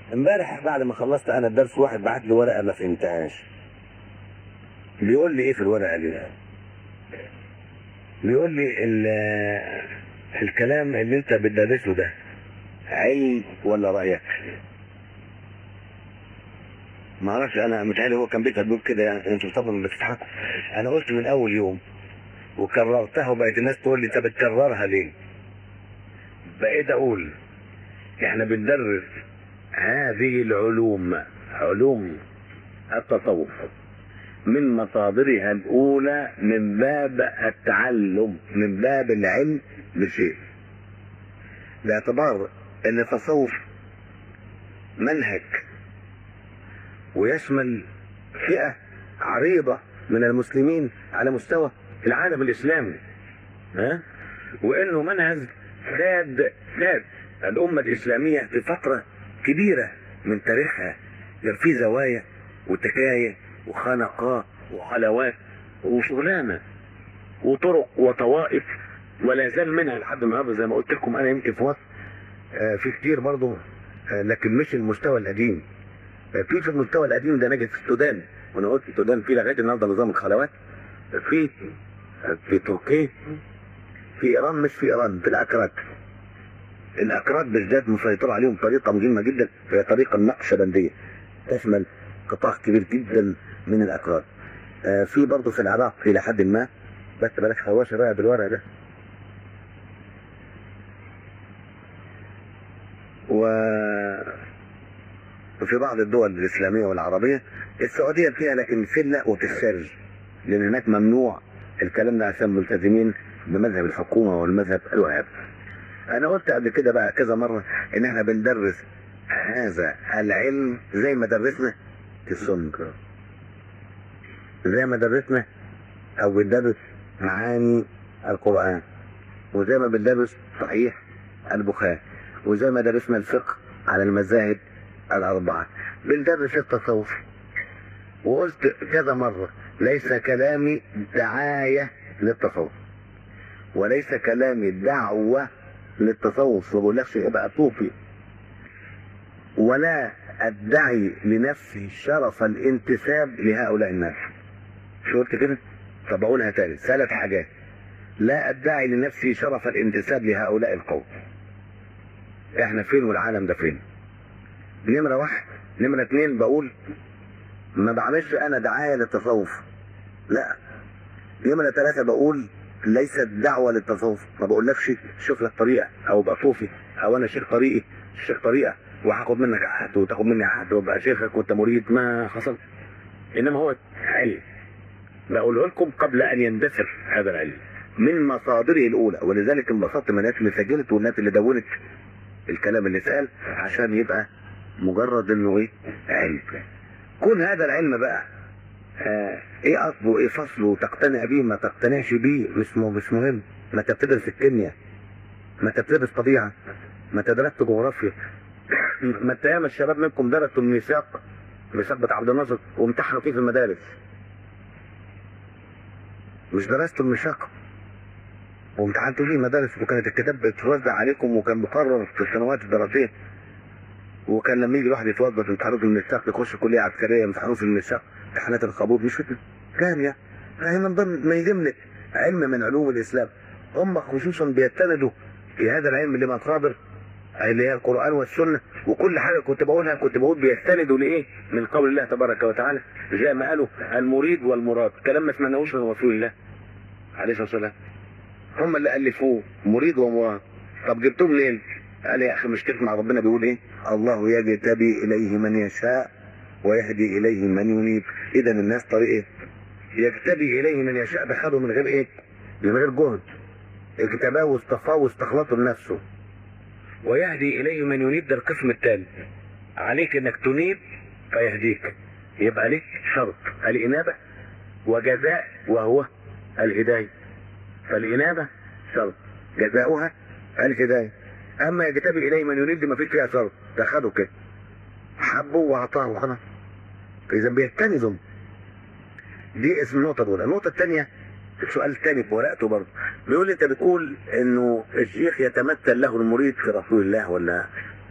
امبارح بعد ما خلصت انا الدرس واحد بعت لي ورقه ما فهمتهاش بيقول لي ايه في الورقه دي بيقول لي ال- الكلام اللي انت بتدرسه ده علم ولا رايك ما اعرفش انا متهيألي هو كان بيكتب كده يعني انتوا طبعا بتضحكوا انا قلت من اول يوم وكررتها وبقت الناس تقول لي انت بتكررها ليه؟ بقيت اقول احنا بندرس هذه العلوم علوم التصوف من مصادرها الاولى من باب التعلم من باب العلم بشيء باعتبار ان التصوف منهج ويشمل فئة عريضة من المسلمين على مستوى العالم الإسلامي ها؟ وإنه منهج ساد ساد الأمة الإسلامية في فترة كبيرة من تاريخها كان في زوايا وتكاية وخنقاء وحلوات وشغلانة وطرق وطوائف ولا زال منها لحد النهارده زي ما قلت لكم انا يمكن في مصر آه، في كتير برضه آه، لكن مش المستوى القديم آه، في في المستوى القديم ده نجد في السودان وانا قلت السودان في لغايه النهارده نظام الخلوات في في تركيا في ايران مش في ايران في الاكراد الاكراد بالذات مسيطر عليهم طريقه مهمه جدا هي طريقه النقشبنديه تشمل قطاع كبير جدا من الاكراد آه، في برضه في العراق الى حد ما بس بلاش خواشه بقى بالورق ده و وفي بعض الدول الإسلامية والعربية السعودية فيها لكن فلة وفي السر لأن هناك ممنوع الكلام ده عشان ملتزمين بمذهب الحكومة والمذهب الوهاب أنا قلت قبل كده بقى كذا مرة إن إحنا بندرس هذا العلم زي ما درسنا في السنة زي ما درسنا أو بندرس معاني القرآن وزي ما بندرس صحيح البخاري وزي ما درسنا الفقه على المذاهب الأربعة بندرس التصوف وقلت كذا مرة ليس كلامي دعاية للتصوف وليس كلامي دعوة للتصوف ما بقولكش ابقى صوفي ولا ادعي لنفسي شرف الانتساب لهؤلاء الناس شو قلت كده؟ طب اقولها تاني ثلاث حاجات لا ادعي لنفسي شرف الانتساب لهؤلاء القوم احنا فين والعالم ده فين نمرة واحد نمرة اتنين بقول ما بعملش انا دعاية للتصوف لا نمرة ثلاثة بقول ليست دعوة للتصوف ما بقولكش شوف لك طريقة او ابقى صوفي او انا شيخ طريقي شيخ طريقة وهاخد منك عهد وتاخد مني عهد وابقى شيخك وانت مريد ما حصل انما هو علم بقوله لكم قبل ان يندثر هذا العلم من مصادره الاولى ولذلك انبسطت من الناس اللي سجلت والناس اللي دونت الكلام اللي اتقال عشان يبقى مجرد انه ايه علم كون هذا العلم بقى آه ايه اصله ايه فصله تقتنع بيه ما تقتنعش بيه مش مو مش مهم ما انت بتدرس الكيمياء ما انت بتدرس طبيعه ما انت درست جغرافيا ما انت ياما الشباب منكم درسوا الميثاق ميثاق بتاع عبد الناصر وامتحنوا فيه في المدارس مش درستوا الميثاق وامتحنتوا فيه المدارس وكانت الكتاب بتوزع عليكم وكان مقرر في السنوات الدراسيه وكان لما يجي الواحد يتوظف امتحانات الميثاق يخش كليه عسكريه امتحانات في الميثاق امتحانات القبول مش فكره كاميه فهي من ضمن ما يلزمني علم من علوم الاسلام هم خصوصا بيستندوا في هذا العلم لمصادر اللي هي القران والسنه وكل حاجه كنت بقولها كنت بقول بيستندوا لايه؟ من قول الله تبارك وتعالى زي ما قالوا المريد والمراد كلام ما سمعناهوش من رسول الله عليه الصلاه والسلام هم اللي الفوه مريد ومراد طب جبتهم منين؟ قال يا اخي مشكلة مع ربنا بيقول ايه؟ الله يجتبي اليه من يشاء ويهدي اليه من ينيب اذا الناس طريق ايه؟ يجتبي اليه من يشاء دخله من غير ايه؟ من غير جهد اجتباه واصطفاه واستخلصه لنفسه ويهدي اليه من ينيب ده القسم الثاني عليك انك تنيب فيهديك يبقى ليك شرط الانابه وجزاء وهو الهدايه فالانابه شرط جزاؤها الهدايه اما يجتبي اليه من يريد ما فيش فيها شرط ده خده كده حبه واعطاه وخلاص فاذا بيستندوا دي اسم النقطه الاولى النقطه الثانيه سؤال تاني في ورقته برضه بيقول لي انت بتقول انه الشيخ يتمثل له المريد في رسول الله ولا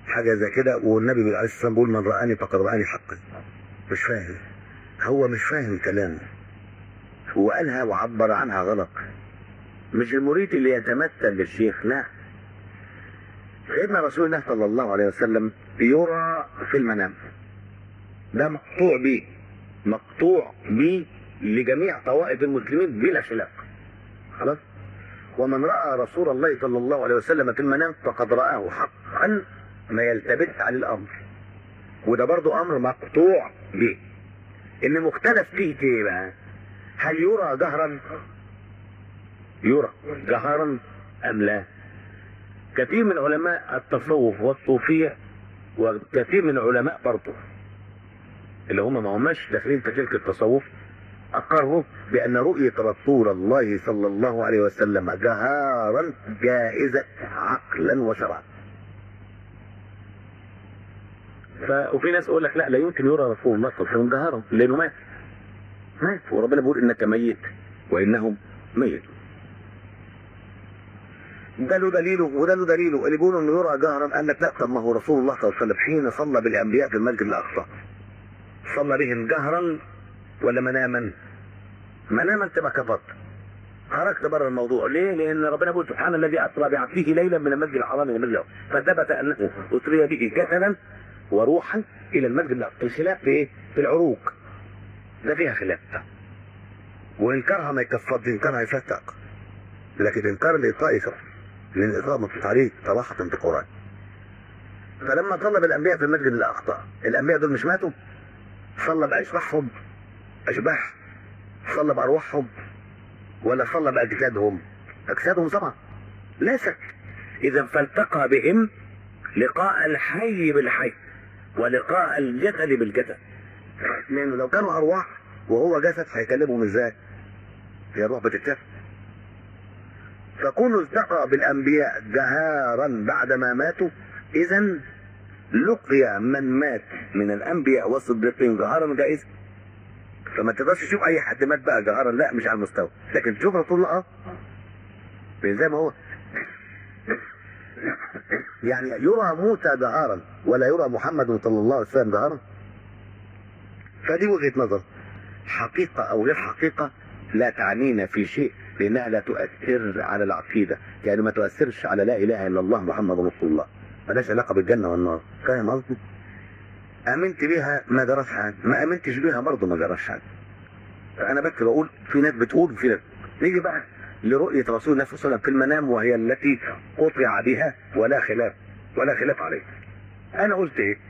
حاجه زي كده والنبي عليه الصلاه والسلام بيقول من رآني فقد رآني حقا مش فاهم هو مش فاهم كلام هو قالها وعبر عنها غلط مش المريد اللي يتمثل بالشيخ لا سيدنا رسول الله صلى الله عليه وسلم يرى في المنام ده مقطوع به مقطوع به لجميع طوائف المسلمين بلا خلاف خلاص ومن راى رسول الله صلى الله عليه وسلم في المنام فقد راه حقا ما يلتبس على الامر وده برضو امر مقطوع به ان مختلف فيه ايه بقى هل يرى جهرا يرى جهرا ام لا كثير من علماء التصوف والصوفيه وكثير من علماء برضه اللي هم ما هماش داخلين في تلك التصوف أقروا بأن رؤية رسول الله صلى الله عليه وسلم جهارا جائزة عقلا وشرعا ف... وفي ناس يقول لك لا لا يمكن يرى رسول الله صلى الله عليه وسلم جهارا لأنه مات مات وربنا بيقول إنك ميت وإنهم ميت ده له دليله وده له دليله اللي بيقولوا انه يرى جهرا قال لك لا طب ما هو رسول الله صلى الله عليه وسلم حين صلى بالانبياء في المسجد الاقصى صلى بهم جهرا ولا مناما مناما تبقى كفرت خرجت بره الموضوع ليه؟ لان ربنا بيقول سبحان الذي اسرى بعبده ليلا من المسجد الحرام الى المسجد الاقصى فثبت انه اسري به جسدا وروحا الى المسجد الاقصى الخلاف في ايه؟ في العروق ده فيها خلاف وانكارها ما يكفرش انكارها يفتق لكن انكار الاطاء يكفر لان الاطاء مفروض عليه صراحه في القران فلما طلب الانبياء في المسجد الاقصى الانبياء دول مش ماتوا صلى باشباحهم اشباح صلى بارواحهم ولا صلى باجسادهم اجسادهم طبعا لا شك اذا فالتقى بهم لقاء الحي بالحي ولقاء الجسد بالجسد لانه لو كانوا ارواح وهو جسد هيكلمهم ازاي هي الروح بتتفق فكونوا التقى بالانبياء جهارا بعدما ماتوا اذا لقي من مات من الانبياء والصديقين جهارا جائزا فما تقدرش تشوف اي حد مات بقى جهارا لا مش على المستوى لكن تشوف رسول الله اه زي ما هو يعني يرى موسى جهارا ولا يرى محمد صلى الله عليه وسلم جهارا فدي وجهه نظر حقيقه او غير حقيقه لا تعنينا في شيء لانها لا تؤثر على العقيده يعني ما تؤثرش على لا اله الا الله محمد رسول الله ملهاش علاقه بالجنه والنار فاهم قصدي؟ امنت بيها ما جراش حاجه ما امنتش بيها برضه ما جراش حاجه فانا بس بقول في ناس بتقول وفي ناس نيجي بقى لرؤيه رسول الله صلى الله عليه وسلم في المنام وهي التي قطع بها ولا خلاف ولا خلاف عليه انا قلت ايه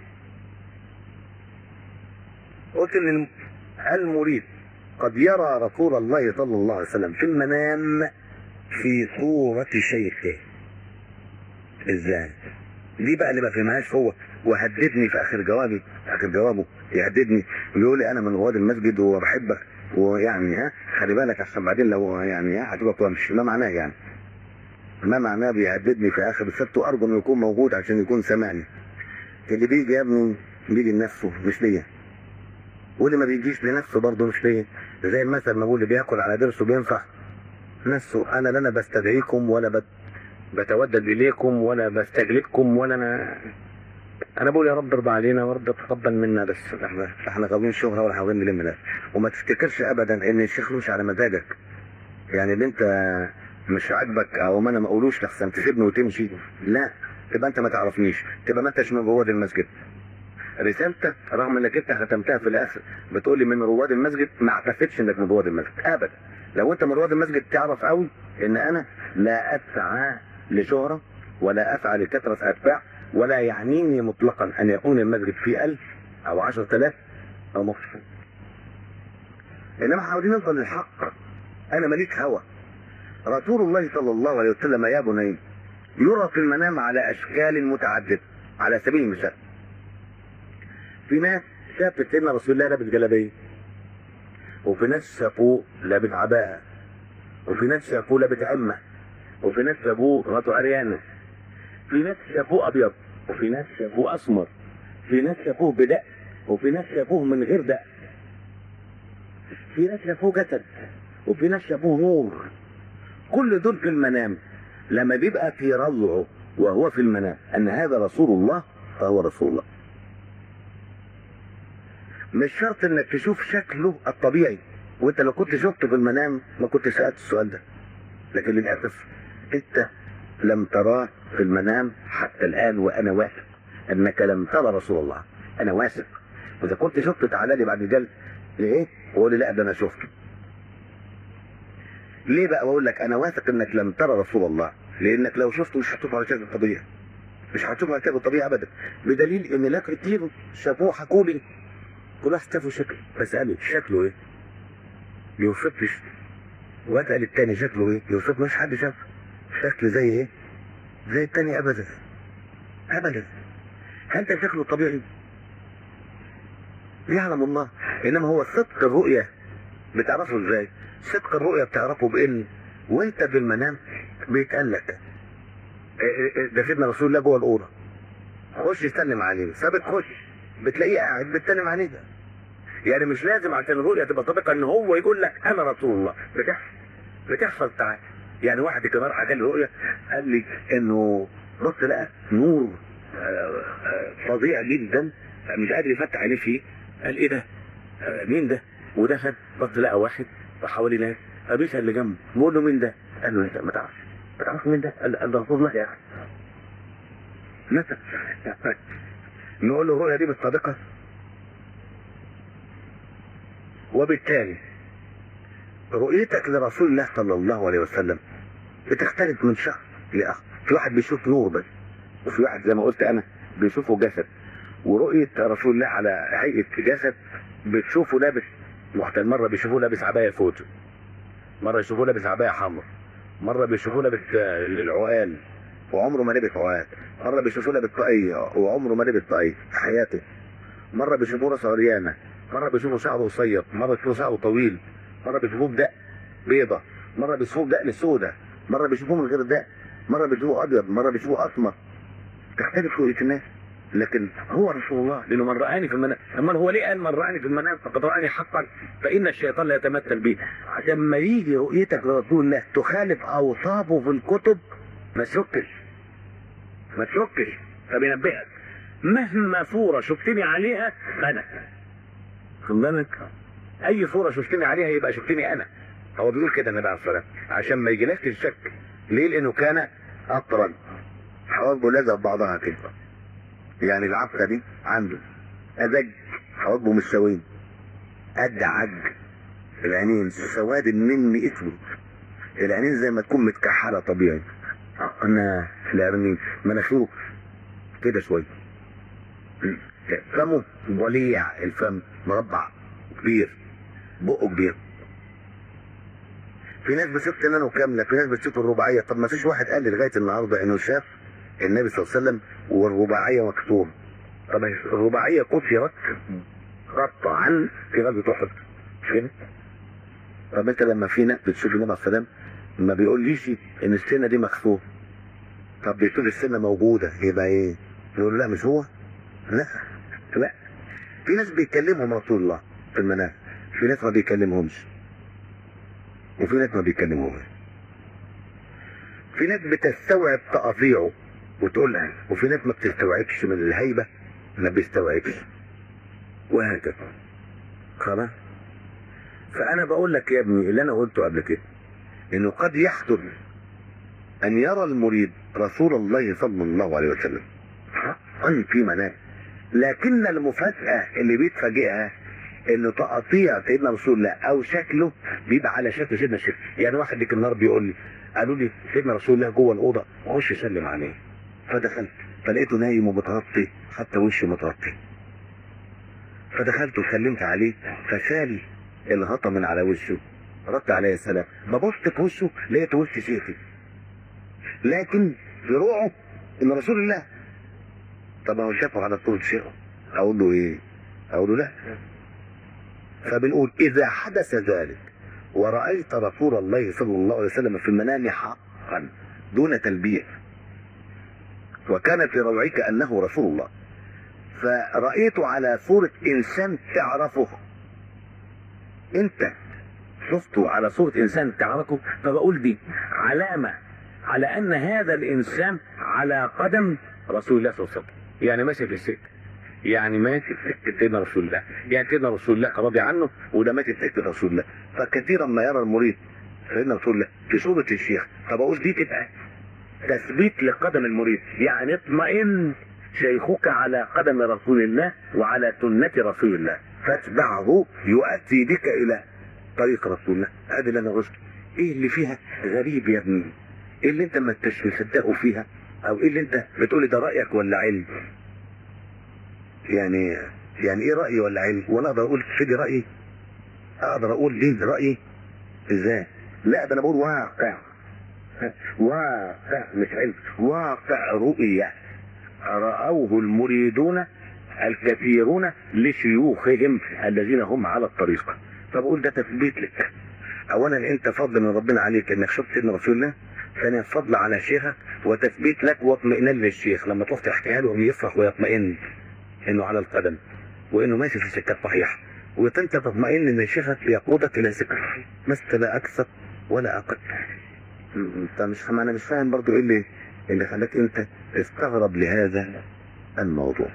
قلت ان المريد قد يرى رسول الله صلى الله عليه وسلم في المنام في صورة شيخه ازاي دي بقى اللي ما فهمهاش هو وهددني في اخر جوابي في اخر جوابه يهددني ويقول لي انا من رواد المسجد وبحبك ويعني ها خلي بالك عشان بعدين لو يعني ها هتبقى مش ما معناه يعني ما معناه بيهددني في اخر السبت وارجو انه يكون موجود عشان يكون سامعني اللي بيجي يا ابني بيجي لنفسه مش ليا واللي ما بيجيش لنفسه برضه مش ليا زي المثل ما بيقول اللي بياكل على ضرسه بينفع نفسه انا لا انا بستدعيكم ولا بت بتودد اليكم ولا بستجلبكم ولا انا انا بقول يا رب ارضى علينا ورب تقبل منا بس احنا احنا غاويين شهره ولا حاولين نلم ناس وما تفتكرش ابدا ان الشيخ مش على مزاجك يعني اللي انت مش عاجبك او ما انا ما اقولوش لحسن تسيبني وتمشي لا تبقى انت ما تعرفنيش تبقى ما انتش من رواد المسجد رسالتك رغم انك انت ختمتها في الاخر بتقول لي من رواد المسجد ما اعتقدش انك من رواد المسجد ابدا لو انت من رواد المسجد تعرف قوي ان انا لا اسعى لشهرة ولا أسعى لكثرة أتباع ولا يعنيني مطلقا أن يكون المسجد فيه ألف أو عشرة آلاف أو مصر إنما عاوزين نفضل للحق أنا مليك هوى رسول الله صلى الله عليه وسلم يا بني يرى في المنام على أشكال متعددة على سبيل المثال في ناس شافت سيدنا رسول الله لابس جلابيه وفي ناس شافوه لابس عباءة وفي ناس شافوه لابس عمة وفي ناس شافوه مراته عريانة في ناس شافوه أبيض وفي ناس شافوه أسمر في ناس شافوه بدق وفي ناس شافوه من غير دق في ناس شافوه جسد وفي ناس شافوه نور كل دول في المنام لما بيبقى في رضعه وهو في المنام أن هذا رسول الله فهو رسول الله مش شرط انك تشوف شكله الطبيعي وانت لو كنت شفته في المنام ما كنت سألت السؤال ده لكن للأسف انت لم تراه في المنام حتى الآن وأنا واثق أنك لم ترى رسول الله أنا واثق وإذا كنت شفته تعالى لي بعد ذلك ليه؟ وقول لي لا ده أنا شفته ليه بقى بقول لك أنا واثق أنك لم ترى رسول الله لأنك لو شفته مش هتشوفه على شكل طبيعي مش هتشوفه على شكل طبيعي أبدا بدليل إن لك كتير شافوه حكوا لي كل واحد شافه شكل فسأله شكله إيه؟ يوصفش واسال التاني شكله ايه يوصف مش حد شاف شكل زي ايه زي التاني ابدا ابدا هل ده شكله طبيعي يعلم الله انما هو صدق الرؤية بتعرفه ازاي صدق الرؤية بتعرفه بان وانت في المنام بيتقال لك ده سيدنا رسول الله جوه الاوضه خش سلم عليه ثابت خش بتلاقيه قاعد بتسلم عليه ده يعني مش لازم عشان الرؤية تبقى طبيعة ان هو يقول لك انا رسول الله بتحصل بتحصل تعالى يعني واحد كمان حكى لي رؤية قال لي انه بص لقى نور آه، آه، فظيع جدا مش قادر يفتح عينيه فيه قال ايه ده آه، مين ده ودخل بص لقى واحد حوالي ناس بيسأل اللي جنبه بقول له مين ده قال له انت ما تعرفش ما تعرفش مين ده قال قال ده رسول الله يا اخي مثلا نقول له الرؤية دي مش صادقة وبالتالي رؤيتك لرسول الله صلى الله عليه وسلم بتختلف من شخص لآخر في واحد بيشوف نور بس وفي واحد زي ما قلت أنا بيشوفه جسد ورؤية رسول الله على هيئة جسد بتشوفه لابس محتل مرة بيشوفوه لابس عباية فوتو مرة يشوفوه لابس عباية حمر مرة بيشوفوه لابس آه، العقال وعمره ما لبس عقال مرة بيشوفوه لابس طاقية وعمره ما لبس طاقية في حياته مرة بيشوفوه راسه عريانة مرة بيشوفوا شعره قصير مرة بيشوفوا شعره طويل مرة بيشوفوه بدق بيضة مرة بيشوفوه بدقن سودة مرة بيشوفوه من غير دق مرة بيشوفوه أبيض مرة بيشوفوه أسمر تختلف رؤية الناس لكن هو رسول الله لانه من رآني في المنام اما هو ليه قال من رآني في المنام فقد رآني حقا فإن الشيطان لا يتمثل بي عشان ما يجي رؤيتك لرسول الله تخالف أوصافه في الكتب ما تشكش ما تشكش فبينبهك مهما صورة شفتني عليها أنا خد بالك اي صورة شفتني عليها يبقى شفتني انا هو بيقول كده النبي عليه الصلاة والسلام عشان ما يجيلكش الشك ليه لانه كان اطرا حواجبه لازقه في بعضها كده يعني العفره دي عنده ازج حواجبه مش سوين قد عج العينين سواد النمي اسود العينين زي ما تكون متكحله طبيعي انا العينين مناخيره كده شويه فمه ضليع الفم مربع كبير بقه كبير في ناس بتشوف سنانه كامله في ناس بتشوف الرباعيه طب ما فيش واحد قال لي لغايه النهارده انه شاف النبي صلى الله عليه وسلم والرباعيه مكتوب طب الرباعيه كسرت قطعا في غزوه احد مش كده؟ طب انت لما في ناس بتشوف النبي عليه الصلاه والسلام ما بيقوليش ان السنه دي مكسوره طب بتقول السنه موجوده يبقى ايه؟ يقول لا مش هو لا لا في ناس بيكلمهم رسول الله في المنام في ناس ما بيكلمهمش وفي ناس ما بيكلمهمش في ناس بتستوعب تقاطيعه وتقولها وفي ناس ما بتستوعبش من الهيبة ما بيستوعبش وهكذا خلاص فأنا بقول لك يا ابني اللي أنا قلته قبل كده إنه قد يحدث أن يرى المريد رسول الله صلى الله عليه وسلم حقا في منام لكن المفاجأة اللي بيتفاجئها انه تقطيع سيدنا رسول الله او شكله بيبقى على شكل سيدنا الشيخ يعني واحد ديك النهار بيقول لي قالوا لي سيدنا رسول الله جوه الاوضه خش سلم عليه فدخلت فلقيته نايم ومتغطي حتى وشه متغطي فدخلت وسلمت عليه فشال الغطا من على وشه رد عليه السلام ببصت في وشه لقيت وش شيخي لكن في روعه ان رسول الله طب هو شافه على طول شيخه اقول له ايه اقول له لا فبنقول اذا حدث ذلك ورأيت رسول الله صلى الله عليه وسلم في المنام حقا دون تلبية وكان في روعك انه رسول الله فرأيته على صورة انسان تعرفه انت شفته على صورة انسان تعرفه فبقول دي علامة على ان هذا الانسان على قدم رسول الله صلى الله عليه وسلم يعني ماشي في السكه يعني ماشي في سكه سيدنا رسول الله يعني سيدنا رسول الله راضي عنه وده ماشي في سكه رسول الله فكثيرا ما يرى المريد سيدنا رسول الله في صوره الشيخ طب اقول دي تبقى تثبيت لقدم المريد يعني اطمئن شيخك على قدم رسول الله وعلى سنة رسول الله فاتبعه يؤدي بك إلى طريق رسول الله هذه اللي أنا قلت إيه اللي فيها غريب يا ابني إيه اللي أنت ما انتش مصدقه فيها أو إيه اللي أنت بتقولي ده رأيك ولا علم يعني يعني إيه رأيي ولا علم وأنا أقدر أقول في رأيي أقدر أقول دي رأيي إزاي لا ده أنا بقول واقع واقع مش علم واقع رؤية رأوه المريدون الكثيرون لشيوخهم الذين هم على الطريق فبقول ده تثبيت لك اولا انت فضل من ربنا عليك انك شفت سيدنا رسول الله ثانيا فضل على شيخك وتثبيت لك واطمئنان للشيخ لما تروح تحكيها له يفرح ويطمئن انه على القدم وانه ماشي في سكه صحيحه وانت تطمئن ان شيخك يقودك الى سكه لست لا اكثر ولا اقل انت مش انا مش فاهم برضو ايه اللي اللي خلاك انت تستغرب لهذا الموضوع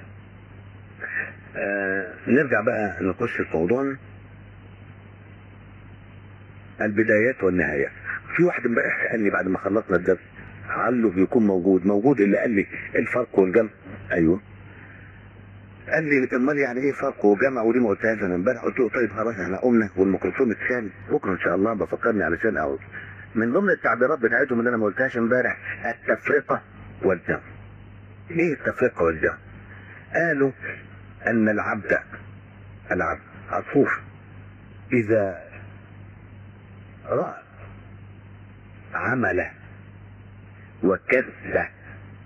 آه نرجع بقى نخش في موضوعنا البدايات والنهايات في واحد امبارح قال لي بعد ما خلصنا الدرس قال له بيكون موجود موجود اللي قال لي الفرق والجمع ايوه قال لي امال يعني ايه فرق وجمع ودي ما قلتهاش انا امبارح قلت له طيب خلاص احنا قمنا والميكروفون اتشال بكره ان شاء الله بفكرني علشان اقول من ضمن التعبيرات بتاعتهم اللي انا ما قلتهاش امبارح التفرقه والجمع ايه التفرقه والجمع قالوا ان العبد العبد الصوف اذا راى عمله وكذبه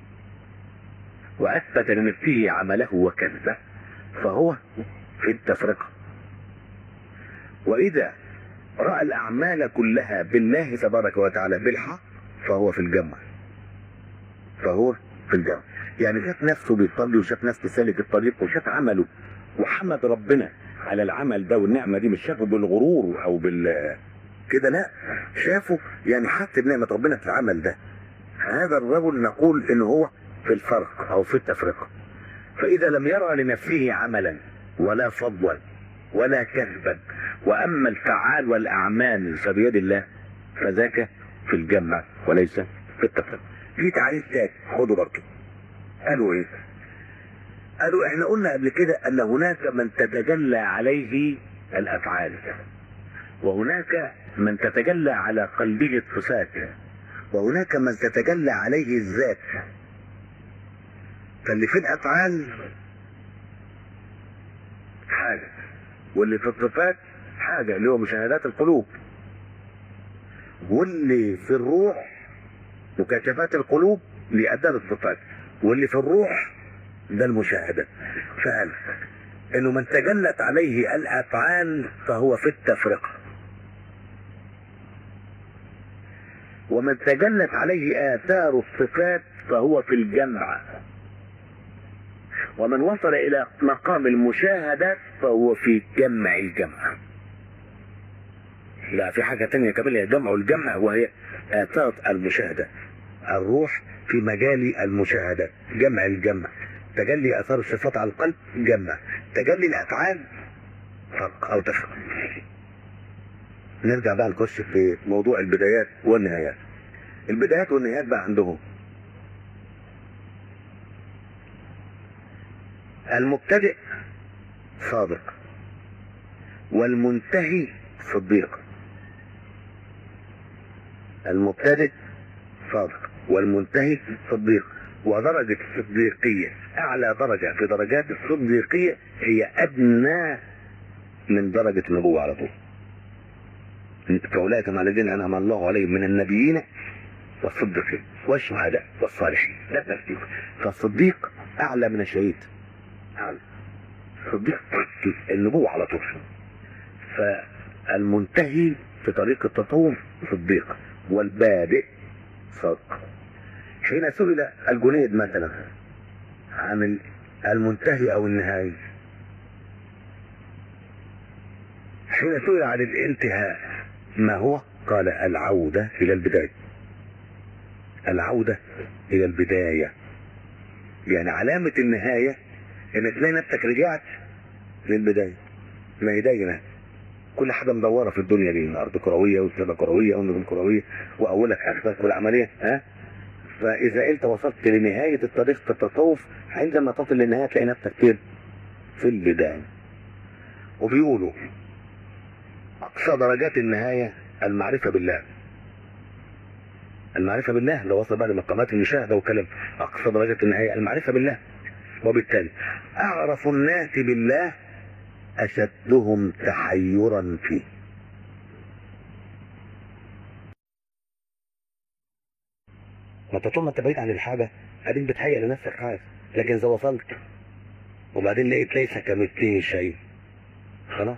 واثبت لنفسه عمله وكذبه فهو في التفرقه واذا راى الاعمال كلها بالله تبارك وتعالى بالحق فهو في الجمع فهو في الجمع يعني شاف نفسه بيصلي وشاف نفسه سالك الطريق وشاف عمله وحمد ربنا على العمل ده والنعمه دي مش شافه بالغرور او بال كده لا شافه يعني حس بنعمه ربنا في العمل ده هذا الرجل نقول ان هو في الفرق او في التفرقه فاذا لم يرى لنفسه عملا ولا فضلا ولا كذبا واما الفعال والاعمال فبيد الله فذاك في الجمع وليس في التفرقه في تعريف تاني خدوا برضه قالوا ايه قالوا احنا قلنا قبل كده ان هناك من تتجلى عليه الافعال وهناك من تتجلى على قلبه الصفات وهناك من تتجلى عليه الذات فاللي في الافعال حاجه واللي في الصفات حاجه اللي هو مشاهدات القلوب واللي في الروح مكاشفات القلوب لأداء الصفات واللي في الروح ده المشاهدة فقال انه من تجلت عليه الافعال فهو في التفرقة ومن تجلت عليه اثار الصفات فهو في الجمع ومن وصل الى مقام المشاهدات فهو في جمع الجمع لا في حاجة تانية كمان هي جمع الجمع وهي آثار المشاهدة الروح في مجال المشاهدة جمع الجمع تجلي اثار الصفات على القلب جمع تجلي الافعال فرق او تفرق نرجع بقى نخش في موضوع البدايات والنهايات البدايات والنهايات بقى عندهم المبتدئ صادق والمنتهي صديق المبتدئ صادق والمنتهي صديق ودرجة الصديقية أعلى درجة في درجات الصديقية هي أدنى من درجة النبوة على طول فأولئك مع الذين أنعم الله عليهم من النبيين والصديقين والشهداء والصالحين ده الترتيب فالصديق أعلى من الشهيد أعلى الصديق النبوة على طول فالمنتهي في طريق التطور صديق والبادئ صدق حين سئل الجنيد مثلا عن المنتهي او النهاية حين سئل عن الانتهاء ما هو قال العودة الى البداية العودة الى البداية يعني علامة النهاية انك تلاقي نفسك رجعت للبداية ما هي دايرة كل حاجة مدورة في الدنيا دي الأرض كروية والسماء كروية والنجوم كروية وأولك آخرك والعملية ها فإذا أنت وصلت لنهاية الطريق في التصوف عندما تصل للنهاية تلاقي نفسك فين؟ في البداية وبيقولوا أقصى درجات النهاية المعرفة بالله المعرفة بالله لو وصل بقى لمقامات المشاهدة وكلام أقصى درجات النهاية المعرفة بالله وبالتالي أعرف الناس بالله أشدهم تحيرا فيه ما انت طول ما انت بعيد عن الحاجة اديك بتهيأ لنفسك حاجة لكن اذا وصلت وبعدين لقيت ليس كمثله شيء خلاص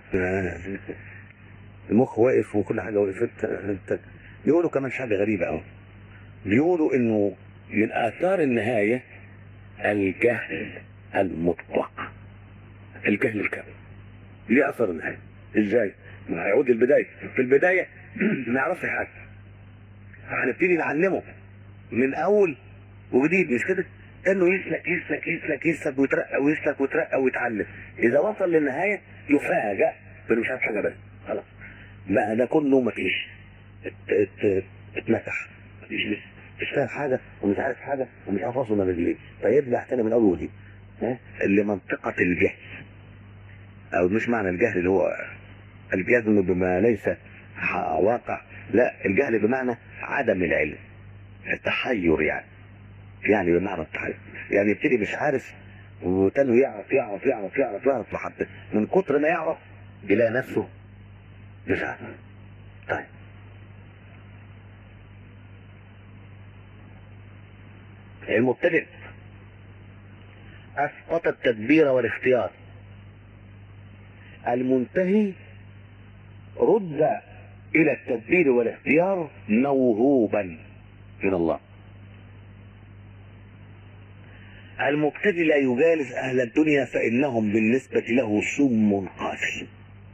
المخ واقف وكل حاجة وقفت انت بيقولوا كمان حاجة غريبة قوي بيقولوا انه من اثار النهاية الجهل المطلق الجهل الكامل ليه اثر النهاية ازاي ما هيعود البداية في البداية ما يعرفش حاجة هنبتدي نعلمه من اول وجديد مش كده انه يسلك يسلك يسلك يسلك ويترقى ويسلك ويترقى ويتعلم اذا وصل للنهايه يفاجئ بانه مش عارف حاجه بس خلاص بقى ده كله مفيش ات- ات- اتمسح مفيش لسه مش فاهم حاجه ومش عارف حاجه ومش عارف راسه من رجليه فيرجع تاني من اول وجديد ها؟ اللي منطقه الجهل او مش معنى الجهل اللي هو الجزم بما ليس ح- واقع لا الجهل بمعنى عدم العلم التحير يعني يعني بمعنى التحير يعني يبتدي مش عارف وتاني يعرف يعرف يعرف يعرف يعرف لحد من كتر ما يعرف يلاقي نفسه مش عارف طيب المبتدئ أسقط التدبير والاختيار المنتهي رد إلى التدبير والاختيار موهوبا من الله المبتدئ لا يجالس أهل الدنيا فإنهم بالنسبة له سم قاتل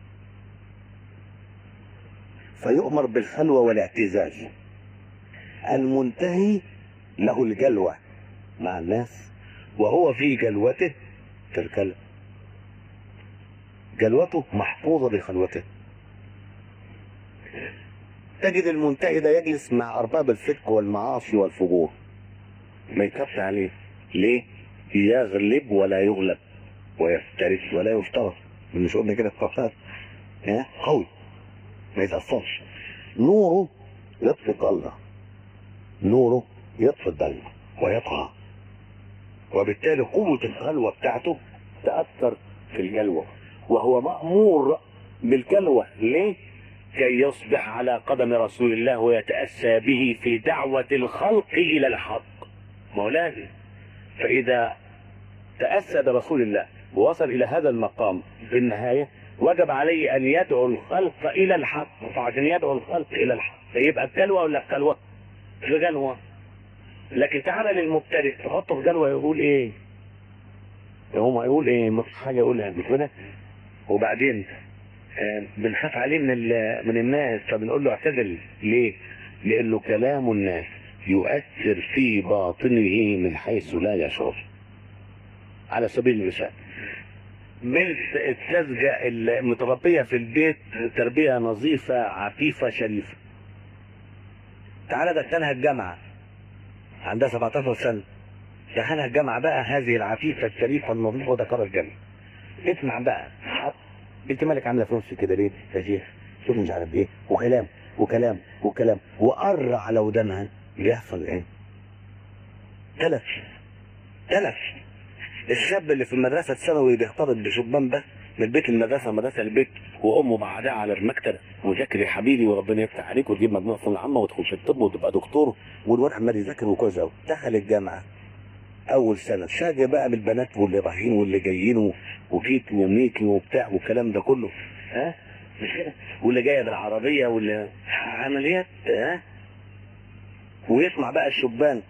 فيؤمر بالخلوة والاعتزال المنتهي له الجلوة مع الناس وهو في جلوته تركل جلوته محفوظة بخلوته تجد المنتهي ده يجلس مع أرباب الفسق والمعاصي والفجور ما يكفي عليه ليه؟ يغلب ولا يغلب ويفترس ولا يفترس مش قلنا كده في قفاز ها قوي ما يتأثرش نوره يطفي الله نوره يطفي الضلمة ويطغى وبالتالي قوة الخلوة بتاعته تأثر في الجلوة وهو مأمور بالجلوة ليه؟ كي يصبح على قدم رسول الله ويتأسى به في دعوة الخلق إلى الحق مولانا فإذا تأسى برسول الله ووصل إلى هذا المقام في النهاية وجب عليه أن يدعو الخلق إلى الحق فعشان يدعو الخلق إلى الحق فيبقى الجلوة ولا الجلوة؟ الجلوة لكن تعالى للمبتدئ تحطه في جلوة يقول إيه؟ هو يقول إيه؟ مفيش حاجة يقولها مش كده؟ وبعدين آه، بنخاف عليه من ال- من الناس فبنقول له اعتدل ليه؟ لأنه كلام الناس يؤثر في باطنه من حيث لا يشعر على سبيل المثال بنت الساذجة المتربية في البيت تربية نظيفة عفيفة شريفة تعالى دخلها الجامعة عندها 17 سنة دخلها الجامعة بقى هذه العفيفة الشريفة النظيفة ودخلها الجامعة اسمع بقى انت مالك عامله في نفسك كده ليه يا شيخ شوف مش عارف ايه وكلام وكلام وكلام وقر على ودانها بيحصل ايه تلف تلف الشاب اللي في المدرسه الثانوي بيختلط بشبان بس من بيت المدرسه مدرسه البيت وامه بعدها على المكتب وذاكر يا حبيبي وربنا يفتح عليك وتجيب مجموع في العامه وتدخل في الطب وتبقى دكتور والواد عمال يذاكر وكويس قوي دخل الجامعه اول سنه شاجع بقى بالبنات واللي رايحين واللي جايين و- وكيك وميكي وبتاع والكلام ده كله ها مش كده واللي جايه بالعربيه واللي عمليات ها ويسمع بقى الشبان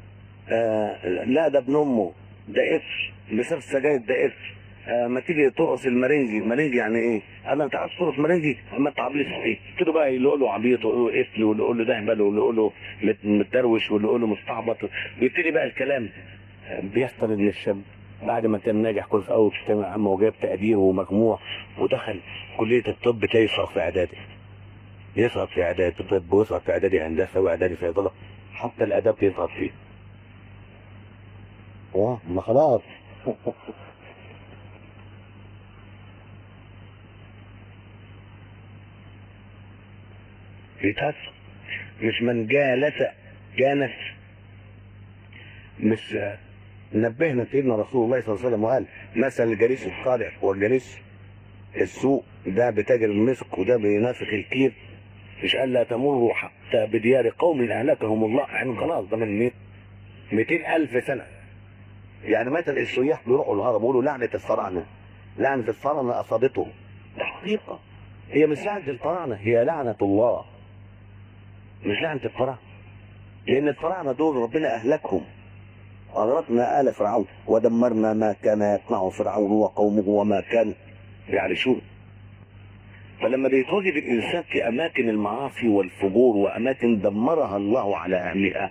آه لا ده ابن امه ده قفل بسبب السجاير ده قفل آه ما تيجي ترقص المرنجي المرنجي يعني ايه؟ انا انت عايز ترقص مرنجي اما انت عبيط ايه؟ كده بقى اللي يقول له عبيط واللي يقول له قفل واللي يقول له دهبل واللي يقول له مت- متدروش واللي يقول له مستعبط يبتدي بقى الكلام بيحصل ان الشاب بعد ما كان ناجح كل في اول في الثانويه العامه وجاب تقدير ومجموع ودخل كليه الطب تلاقي يسقط في اعدادي يسقط في اعدادي طب ويسقط في اعدادي هندسه واعدادي صيدله حتى الاداب يسقط فيه واه ما خلاص يتهز مش من جالس جانس مش نبهنا سيدنا رسول الله صلى الله عليه وسلم وقال مثل الجليس الصالح والجليس السوء ده بتاجر المسك وده بينافق الكير مش قال لا تمروا حتى بديار قوم اهلكهم الله يعني خلاص ده من 200 الف سنه يعني مثل السياح بيروحوا الهرم بيقولوا لعنه الفراعنه لعنه الفراعنه اصابته ده حقيقه هي مش لعنه الفراعنه هي لعنه الله مش لعنه الفراعنه لان الفراعنه دول ربنا اهلكهم أغرقنا آل فرعون ودمرنا ما كان يصنع فرعون وقومه وما كانوا يعرشون فلما بيتواجد الإنسان في أماكن المعاصي والفجور وأماكن دمرها الله على أهلها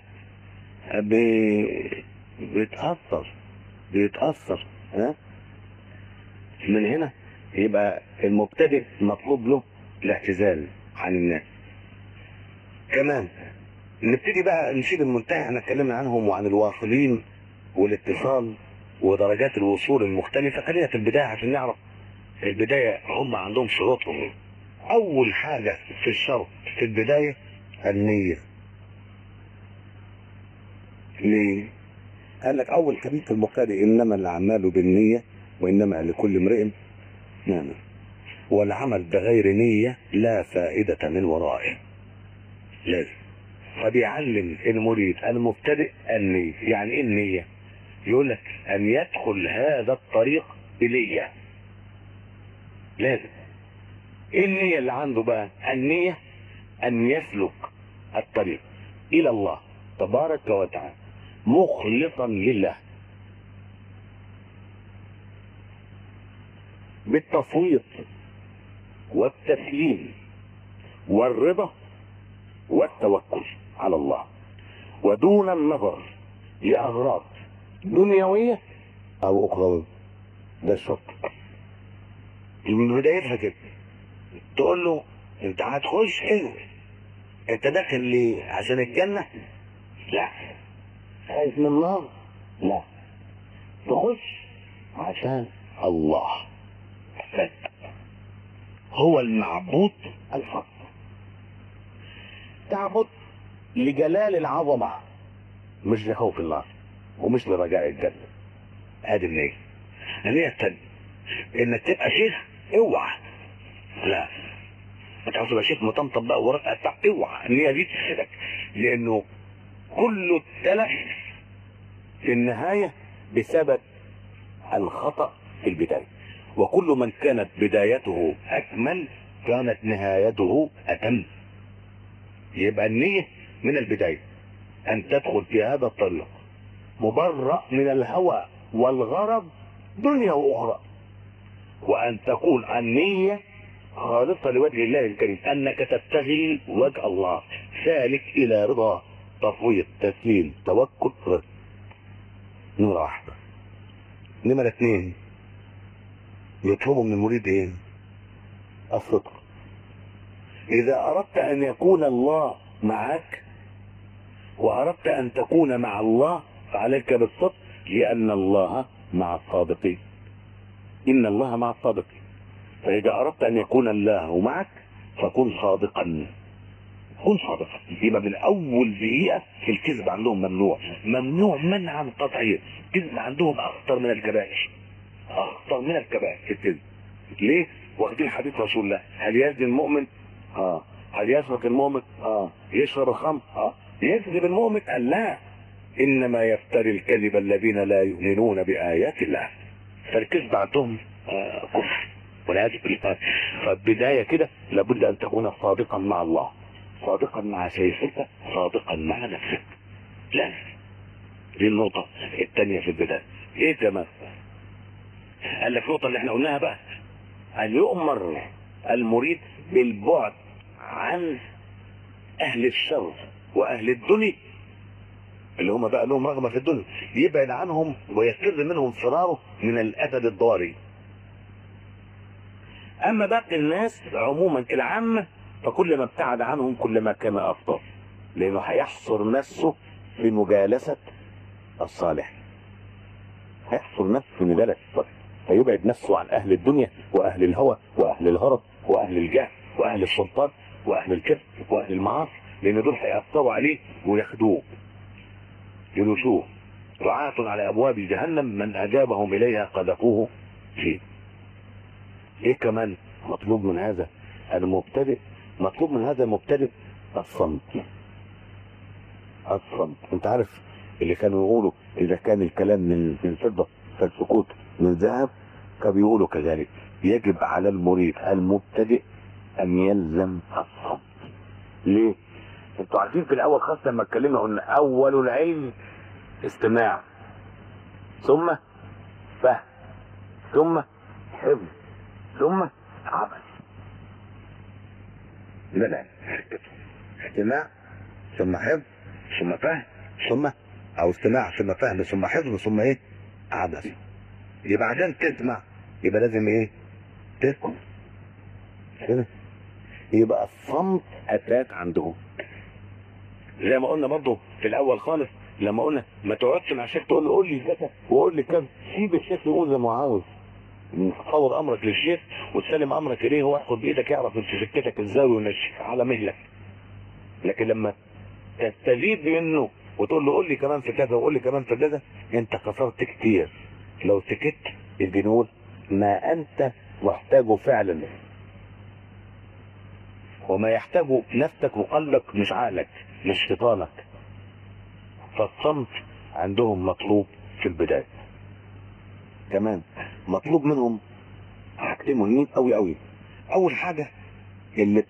بي- بيتأثر بيتأثر ها من هنا يبقى المبتدئ مطلوب له الاعتزال عن الناس كمان نبتدي بقى نشيل المنتهى احنا اتكلمنا عنهم وعن الواصلين والاتصال ودرجات الوصول المختلفة خلينا في البداية عشان نعرف البداية هم عندهم شروطهم أول حاجة في الشرط في البداية النية ليه؟ قال لك أول حديث المبتدئ إنما الأعمال بالنية وإنما لكل امرئ ما نوى. والعمل بغير نية لا فائدة من ورائه لازم فبيعلم المريد المبتدئ النية يعني ايه النية يقول لك ان يدخل هذا الطريق بنية لازم ايه النية اللي عنده بقى النية ان يسلك الطريق الى الله تبارك وتعالى مخلصا لله بالتفويض والتسليم والرضا والتوكل على الله ودون النظر لأغراض دنيوية أو أخروية ده الشرط من بدايتها كده تقول له أنت هتخش إيه؟ أنت داخل ليه؟ عشان الجنة؟ لا خايف من النار؟ لا تخش عشان الله بس هو المعبود الحق تعبد لجلال العظمة مش لخوف الله ومش لرجاء الجنة ادي النية النية التانية انك تبقى شيخ اوعى لا انت عاوز تبقى شيخ مطمطم بقى ورقة بتاع اوعى النية دي تسيبك لانه كل التلف في النهاية بسبب الخطأ في البداية وكل من كانت بدايته أكمل كانت نهايته أتم يبقى النية من البداية أن تدخل في هذا الطريق مبرأ من الهوى والغرض دنيا وأخرى وأن تكون النية خالصة لوجه الله الكريم أنك تبتغي وجه الله سالك إلى رضا تفويض تسليم توكل رضا نمرة واحدة نمرة اثنين يطلبوا من المريد ايه؟ الصدق إذا أردت أن يكون الله معك وأردت أن تكون مع الله فعليك بالصدق لأن الله مع الصادقين إن الله مع الصادقين فإذا أردت أن يكون الله معك فكن صادقا كن صادقا يبقى من أول دقيقة الكذب عندهم ممنوع ممنوع منعا قطعيا الكذب عندهم أخطر من الكبائر أخطر من الكبائر في الكذب ليه؟ واخدين حديث رسول الله هل يزني المؤمن؟ اه هل يسرق المؤمن؟ اه يشرب الخمر؟ اه يكذب المؤمن؟ قال لا انما يفتري الكذب الذين لا يؤمنون بآيات الله فالكذب عندهم آه كفر والعياذ بالله فالبداية كده لابد أن تكون صادقا مع الله صادقا مع شيخك صادقا مع نفسك لا دي النقطة الثانية في البداية ايه كمان قال لك النقطة اللي احنا قلناها بقى أن يؤمر المريد بالبعد عن أهل الشر وأهل الدنيا اللي هم بقى لهم رغبه في الدنيا يبعد عنهم ويفر منهم فراره من الاسد الضاري اما باقي الناس عموما العامه فكل ما ابتعد عنهم كل ما كان افضل لانه هيحصر نفسه في مجالسه الصالح هيحصر نفسه في مجالسه الصالح فيبعد نفسه عن اهل الدنيا واهل الهوى واهل الهرب واهل الجهل واهل السلطان واهل الكذب واهل المعاصي لان دول هيأثروا عليه وياخدوه يلوشوه دعاة على ابواب جهنم من اجابهم اليها قذفوه فيه ايه كمان مطلوب من هذا المبتدئ مطلوب من هذا المبتدئ الصمت الصمت انت عارف اللي كانوا يقولوا اذا كان الكلام من من فضه فالسكوت من ذهب كانوا بيقولوا كذلك يجب على المريد المبتدئ ان يلزم الصمت ليه؟ انتوا عارفين في الاول خالص لما اتكلمنا قلنا اول العلم استماع ثم فهم ثم حفظ ثم عمل لا لا استماع ثم حفظ ثم فهم ثم او استماع ثم فهم ثم حفظ ثم ايه عمل يبقى عشان تسمع يبقى لازم ايه تسمع كده يبقى الصمت اساس عندهم زي ما قلنا برضه في الاول خالص لما قلنا ما تقعدش مع الشيخ تقول له قول لي كذا وقول لي كذا سيب الشيخ يقول زي ما هو عاوز تصور امرك للشيخ وتسلم امرك اليه هو ياخد بايدك يعرف انت سكتك ازاي ويمشيك على مهلك لكن لما تستزيد منه وتقول له قول لي كمان في كذا وقول لي كمان في كذا انت خسرت كتير لو سكت يبقى نقول ما انت محتاجه فعلا وما يحتاجه نفسك وقلبك مش عقلك مش شيطانك فالصمت عندهم مطلوب في البدايه كمان مطلوب منهم حاجتين مهمين قوي قوي اول حاجه اللي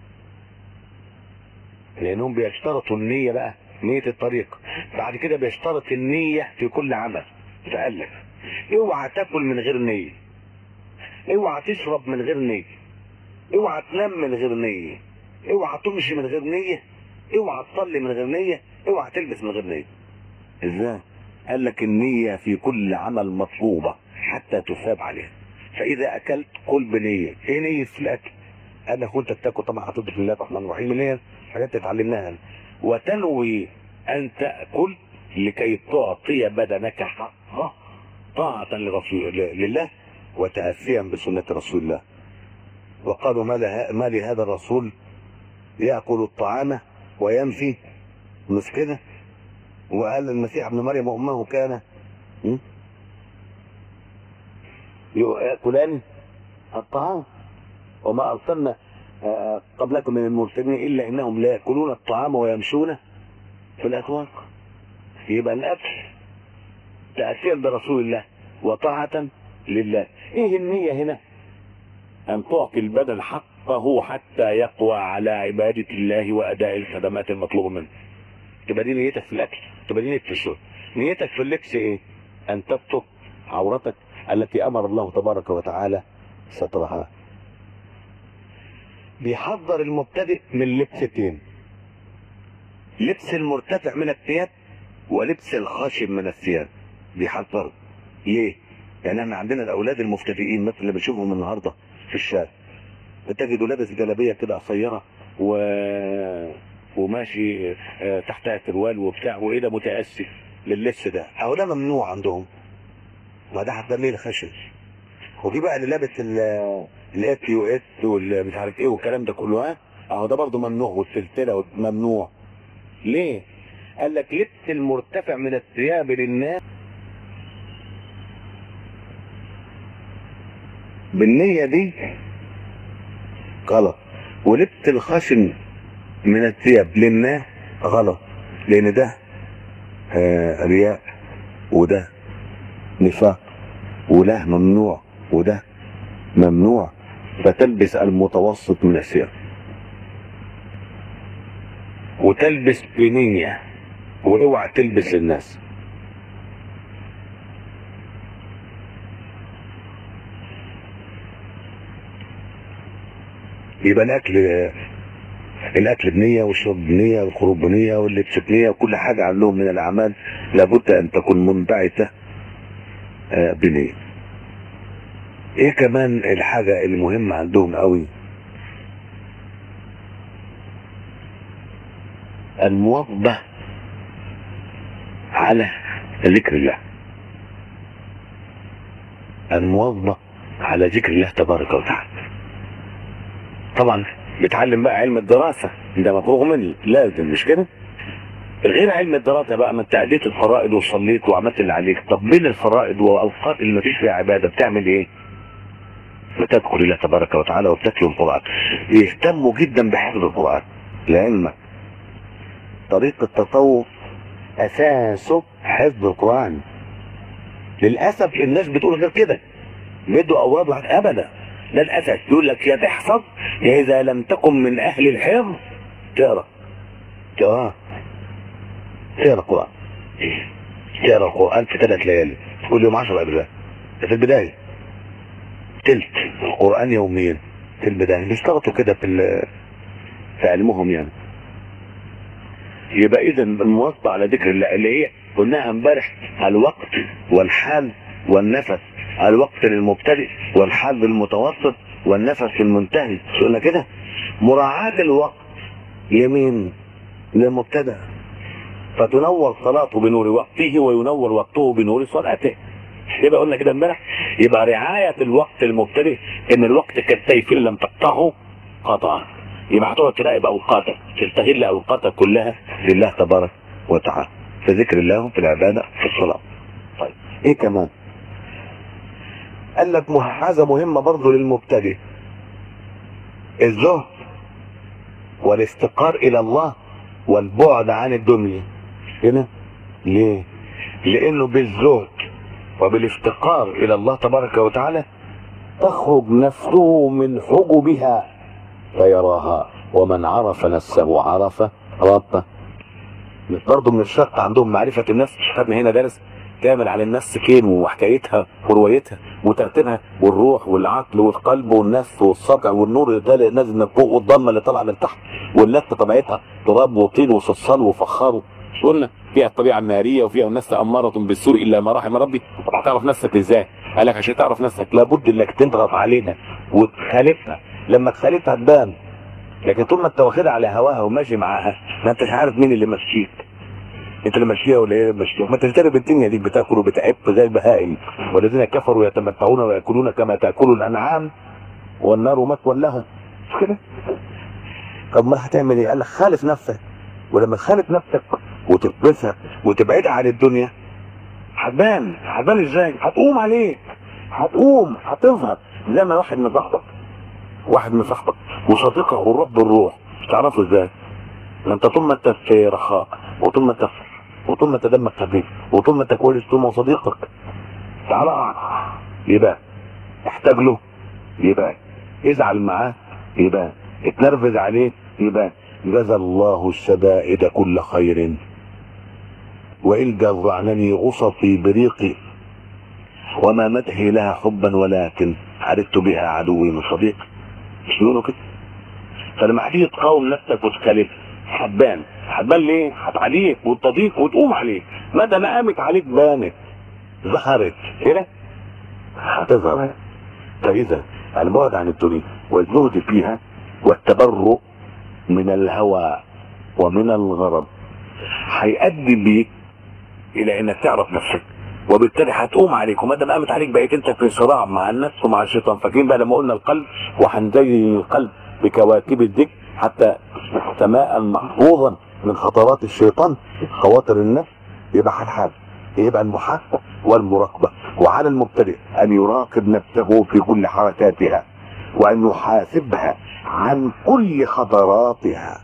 لانهم بيشترطوا النية بقى نية الطريق بعد كده بيشترط النية في كل عمل فقال لك اوعى تاكل من غير نية اوعى تشرب من غير نية اوعى تنام من غير نية اوعى تمشي من غير نية اوعى تصلي من غير نية اوعى تلبس من غير نية ازاي قال لك النية في كل عمل مطلوبة حتى تثاب عليها فإذا أكلت كل بنية إيه نية في الأكل؟ قال لك وأنت بتاكل طبعا هتضيف بسم الله الرحمن الرحيم اللي هي حاجات اتعلمناها وتنوي أن تأكل لكي تعطي بدنك حقه طاعة لرسول لله وتأسيا بسنة رسول الله وقالوا ما, له ما لهذا الرسول يأكل الطعام وينفي مش كده وقال المسيح ابن مريم وامه كان م? ياكلان الطعام وما ارسلنا آه، قبلكم من المرسلين الا انهم لا ياكلون الطعام ويمشون في الاسواق يبقى الاكل تاثير برسول الله وطاعه لله ايه النيه هنا ان تعطي البدن حقه حتى يقوى على عباده الله واداء الخدمات المطلوبه منه تبقى دي نيتك في الاكل تبقى دي نيتك في الشرب نيتك في اللبس ايه ان تستر عورتك التي امر الله تبارك وتعالى سترها بيحذر المبتدئ من لبستين لبس المرتفع من الثياب ولبس الخاشم من الثياب بيحذر ليه يعني احنا عندنا الاولاد المبتدئين مثل اللي بنشوفهم النهارده في الشارع بتجده لابس جلابيه كده قصيره و وماشي آه، تحتها تروال وبتاع وايه ده متاسف لللبس ده اهو ده ممنوع عندهم ما ده هتدلل الخشن وفي بقى اللي لابس الاف يو اس والمش عارف ايه والكلام ده كله ها اهو ده برضه ممنوع والسلسله ممنوع ليه؟ قال لك لبس المرتفع من الثياب للناس بالنية دي غلط ولبس الخشن من الثياب للناس غلط لان ده آه رياء وده نفاق وده ممنوع وده ممنوع فتلبس المتوسط من الثياب وتلبس بنية واوعى تلبس للناس يبقى الاكل الاكل بنيه والشرب بنيه والخروج بنيه واللبس بنيه وكل حاجه عندهم من الاعمال لابد ان تكون منبعثه آه، بنيه ايه كمان الحاجه المهمه عندهم قوي المواظبه على ذكر الله المواظبه على ذكر الله تبارك وتعالى طبعا بتعلم بقى علم الدراسة ده مفروغ منه لازم مش كده غير علم الدراسة بقى ما انت اديت الفرائض وصليت وعملت اللي عليك طب بين الفرائض واوقات اللي مفيش فيها عبادة بتعمل ايه بتذكر الله تبارك وتعالى وبتتلو القرآن يهتموا جدا بحفظ القرآن لعلمك طريق التصوف اساسه حفظ القرآن للأسف الناس بتقول غير كده بدوا أوراد واحد أبدا ده الأساس يقول لك يا تحفظ يا إذا لم تكن من أهل الحفظ تقرأ تقرأ تقرأ القرآن تقرأ القرآن في ثلاث ليالي كل يوم 10 أجزاء ده في البداية تلت القرآن يوميا في البداية بيشتغلوا كده في ال- في علمهم يعني يبقى إذا المواظبة على ذكر الله اللي هي قلناها امبارح الوقت والحال والنفس الوقت للمبتدئ والحال للمتوسط والنفس المنتهي مش قلنا كده مراعاة الوقت يمين للمبتدئ فتنور صلاته بنور وقته وينور وقته بنور صلاته يبقى قلنا كده امبارح يبقى رعاية الوقت المبتدئ ان الوقت كالسيف إن لم تقطعه قطعه يبقى هتقعد تراقب اوقاتك تستغل اوقاتك كلها لله تبارك وتعالى في ذكر الله في العبادة في الصلاة طيب ايه كمان قال لك مه- حاجة مهمة برضه للمبتدئ الزهد والافتقار الى الله والبعد عن الدنيا هنا ليه لانه بالزهد وبالافتقار الى الله تبارك وتعالى تخرج نفسه من حجبها فيراها ومن عرف نفسه عرف ربه برضه من الشرط عندهم معرفة النفس خدنا هنا درس كامل على النفس كين وحكايتها وروايتها وترتيبها والروح والعقل والقلب والنفس والصقع والنور اللي نازل من فوق والضمه اللي طالعه من تحت واللفه طبيعتها تراب وطين وصلصال وفخار مش قلنا فيها الطبيعه الناريه وفيها النفس اماره بالسوء الا ما رحم ربي طب هتعرف نفسك ازاي؟ قال لك عشان تعرف نفسك لابد انك تضغط عليها وتخالفها لما تخالفها تبان لكن طول ما انت واخدها على هواها وماشي معاها ما انتش عارف مين اللي ماشيك انت اللي ماشيها ولا ايه اللي ماشيها ما انت تجرب الدنيا دي بتاكل وبتعب زي البهائم والذين كفروا يتمتعون وياكلون كما تاكل الانعام والنار مثوى لهم مش كده طب ما هتعمل ايه قال لك خالف نفسك ولما تخالف نفسك وتكبسها وتبعدها عن الدنيا هتبان هتبان ازاي هتقوم عليك هتقوم هتظهر زي ما واحد من صاحبك واحد من صاحبك وصديقك والرب الروح تعرفه ازاي ما انت طول ما انت في رخاء وطول ما انت في وطول ما انت دمك خفيف وطول ما انت كويس طول ما هو صديقك تعالى اقعد يبقى احتاج له يبقى ازعل معاه يبقى اتنرفز عليه يبقى جزى الله الشدائد كل خير وإن جرعنني غصصي بريقي وما مدحي لها حبا ولكن عرفت بها عدوي من صديق مش بيقولوا كده فلما هتيجي تقاوم نفسك وتخالف هتبان هتبان ليه؟ هتعليك وتضيق وتقوم عليك مدى ما قامت عليك بانت ظهرت كده هتظهر فإذا البعد عن الدنيا والزهد فيها والتبرؤ من الهوى ومن الغرض هيؤدي بيك الى انك تعرف نفسك وبالتالي هتقوم عليك وما دام قامت عليك بقيت انت في صراع مع النفس ومع الشيطان فاكرين بقى لما قلنا القلب وهنزين القلب بكواكب الذكر حتى سماء محفوظا من خطرات الشيطان خواطر النفس يبقى هنحاسب يبقى المحاسبه والمراقبه وعلى المبتدئ ان يراقب نفسه في كل حركاتها وان يحاسبها عن كل خطراتها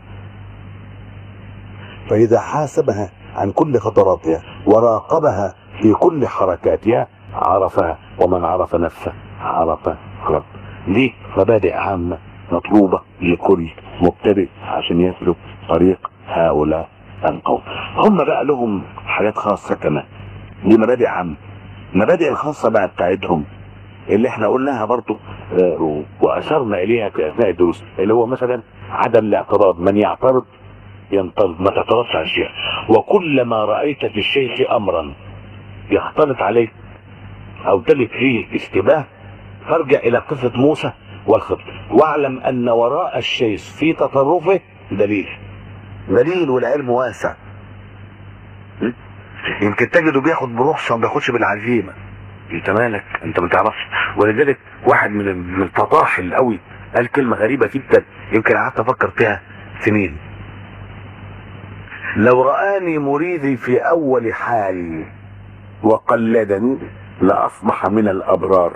فاذا حاسبها عن كل خطراتها وراقبها في كل حركاتها عرفها ومن عرف نفسه عرف رب دي مبادئ عامة مطلوبة لكل مبتدئ عشان يسلك طريق هؤلاء القوم هم بقى لهم حاجات خاصة كمان دي مبادئ عامة المبادئ الخاصة بقى بتاعتهم اللي احنا قلناها برضو آه، واشرنا اليها في اثناء الدروس اللي هو مثلا عدم الاعتراض من يعترض ينطرد ما تعترضش على الشيء وكلما رايت في الشيء امرا يختلط عليك او تلك فيه اشتباه فارجع الى قصه موسى والخضر واعلم ان وراء الشيء في تصرفه دليل دليل والعلم واسع م? يمكن تجده بياخد برخصه وما بياخدش بالعزيمه انت مالك انت ما تعرفش ولذلك واحد من من الفطاحل قوي قال كلمه غريبه جدا يمكن قعدت افكر فيها سنين لو رآني مريدي في أول حالي وقلدني لأصبح من الأبرار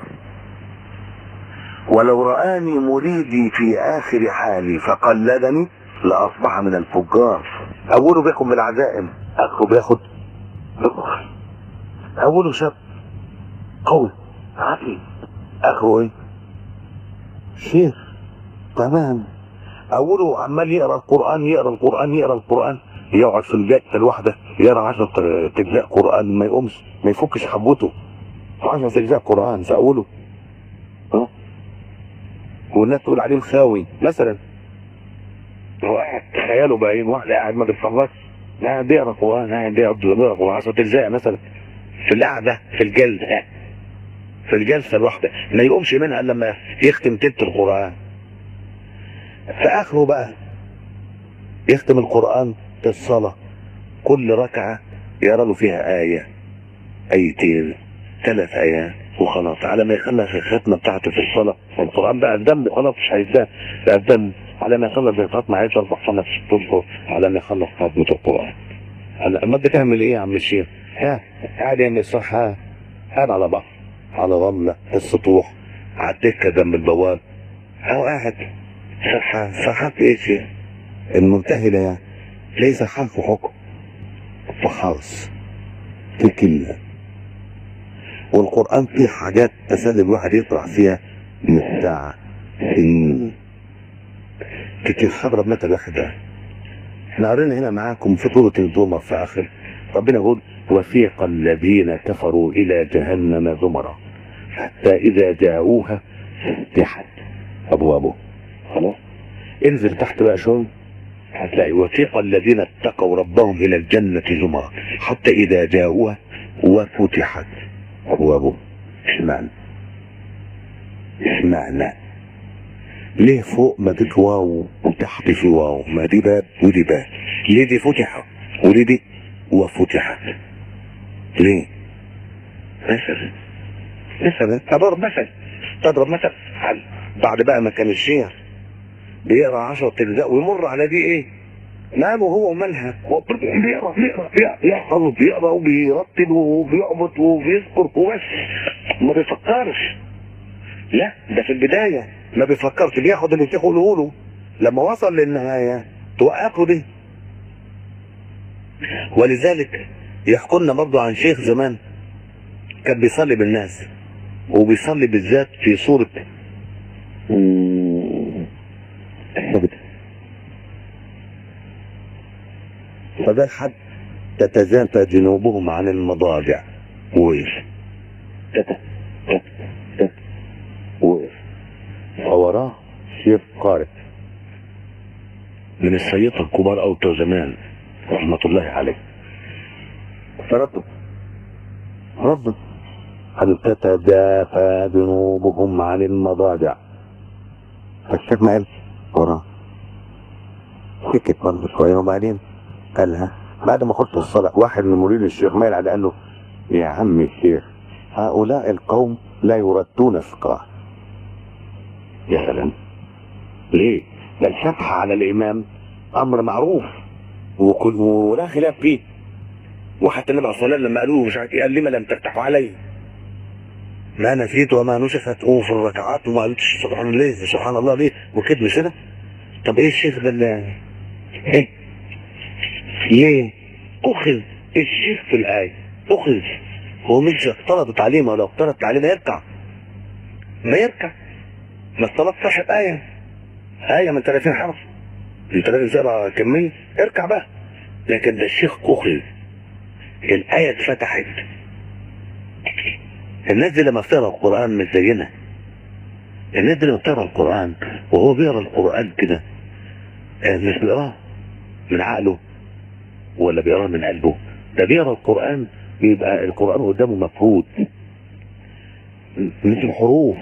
ولو رآني مريدي في آخر حالي فقلدني لأصبح من الفجار أوله بياخد بالعزائم آخره بياخد بالكفر أوله شاب قوي عقلي آخره إيه؟ شيخ تمام أوله عمال يقرأ القرآن يقرأ القرآن يقرأ القرآن يقعد في الجلسة الواحدة يقرأ 10 أجزاء قرآن ما يقومش ما يفكش حبوته 10 أجزاء قرآن في أوله ها؟ والناس تقول عليه مخاوي مثلا هو قاعد تخيلوا باين واحد قاعد ما بيتفرجش قاعد بيقرا قرآن قاعد بيقرا قرآن 10 أجزاء مثلا في القعدة في الجلسة في الجلسة الواحدة ما يقومش منها إلا لما يختم تلت القرآن في آخره بقى يختم القرآن في الصلاة كل ركعة يرى له فيها آية آيتين ثلاث آيات وخلاص على ما يخلص الختمة بتاعته في الصلاة القرآن بقى الدم خلاص مش هيتدم بقى الدم على ما يخلص الختمة عايز أربع سنة في الطب على ما يخلص ختمة القرآن أنا أما بتعمل إيه يا عم الشيخ؟ ها قاعد يعمل صح ها قاعد على بحر على رملة في السطوح على الدكة جنب البواب أو قاعد صحة صحة إيش يعني؟ المنتهلة يعني ليس حرف حكم وخالص في كلمة والقرآن فيه حاجات أساد الواحد يطرح فيها من الساعة سنين كتير خبرة مثل واحدة احنا قرينا هنا معاكم في طولة الزمر في آخر ربنا يقول وسيق الذين كفروا إلى جهنم زمرا حتى إذا جاءوها فتحت أبوابه خلاص انزل تحت بقى شوي هتلاقي وثيق الذين اتقوا ربهم الى الجنة زمرا حتى اذا جاءوها وفتحت ابوابه اشمعنى اشمعنى ليه فوق ما دي واو وتحت في واو ما دي باب ودي باب ليه دي فتحت وليه دي وفتحت ليه مثلا مثلا تضرب مثل تضرب مثل بعد بقى ما كان الشيخ بيقرا 10 اجزاء ويمر على دي ايه؟ نام وهو ومالها هو بيقرا بيقرا بيحفظ وبيقرا وبيرتل وبيعبط وبيذكر وبس ما بيفكرش لا ده في البدايه ما بيفكرش بياخد اللي الشيخ يقوله له لما وصل للنهايه توقفه دي ولذلك يحكوا لنا برضه عن شيخ زمان كان بيصلي بالناس وبيصلي بالذات في صوره فده الحد تتزافى جنوبهم عن المضاجع وقف تت تت تت وقف ووراه شيخ قارئ من السيطة الكبار أو بتوع زمان رحمة الله عليه فرد رد هل تتجافى جنوبهم عن المضاجع فالشيخ ما قال وراه سكت برضه شوية وبعدين قالها بعد ما خلص الصلاة واحد من مريد الشيخ مايل على قال له يا عم الشيخ هؤلاء القوم لا يردون فقه يا سلام ليه؟ ده الفتح على الإمام أمر معروف وكل ولا خلاف فيه وحتى النبي عليه الصلاة والسلام لما قالوا له مش عارف ايه قال لما لم تفتحوا علي ما نسيت وما نسخت في الركعات وما قلتش سبحان الله سبحان الله ليه وكده مش كده طب ايه الشيخ ده اللي ايه ليه اخذ الشيخ في الايه اخذ هو مش افترضت عليه ما لو افترضت عليه ما يركع ما يركع ما الصلاة صاحب آية آية من 30 حرف من 30 سبعة كمية اركع بقى لكن ده الشيخ أخذ الآية اتفتحت الناس دي لما بتقرا القران مش زينا الناس دي لما بتقرا القران وهو بيقرا القران كده آه، مش بيقراه من عقله ولا بيقراه من قلبه ده بيقرا القران بيبقى القران قدامه مفروض مش الحروف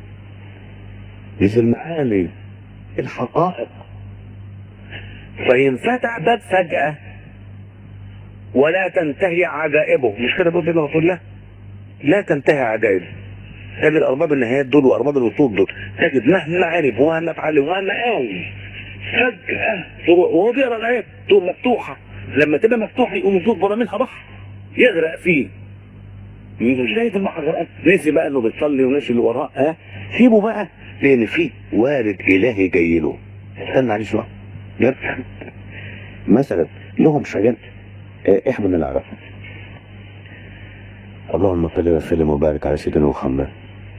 مش المعاني الحقائق فينفتح باب فجأة ولا تنتهي عجائبه مش كده بيقول لنا رسول الله لا تنتهي عجائبه تجد ارباب النهايات دول وارباب الوصول دول تجد مهما عرف ومهما اتعلم ومهما قال فجأة تروح- وهو بيقرا الايات تقوم مفتوحة لما تبقى مفتوحة يقوم يشوف بره منها بحر يغرق فيه مش شايف المحجرات نسي بقى انه بيصلي ونسي اللي وراه ها سيبه بقى لان في وارد الهي جاي له استنى عليه شويه لا. مثلا لهم شجن احمد العرب اللهم صل وسلم وبارك على سيدنا محمد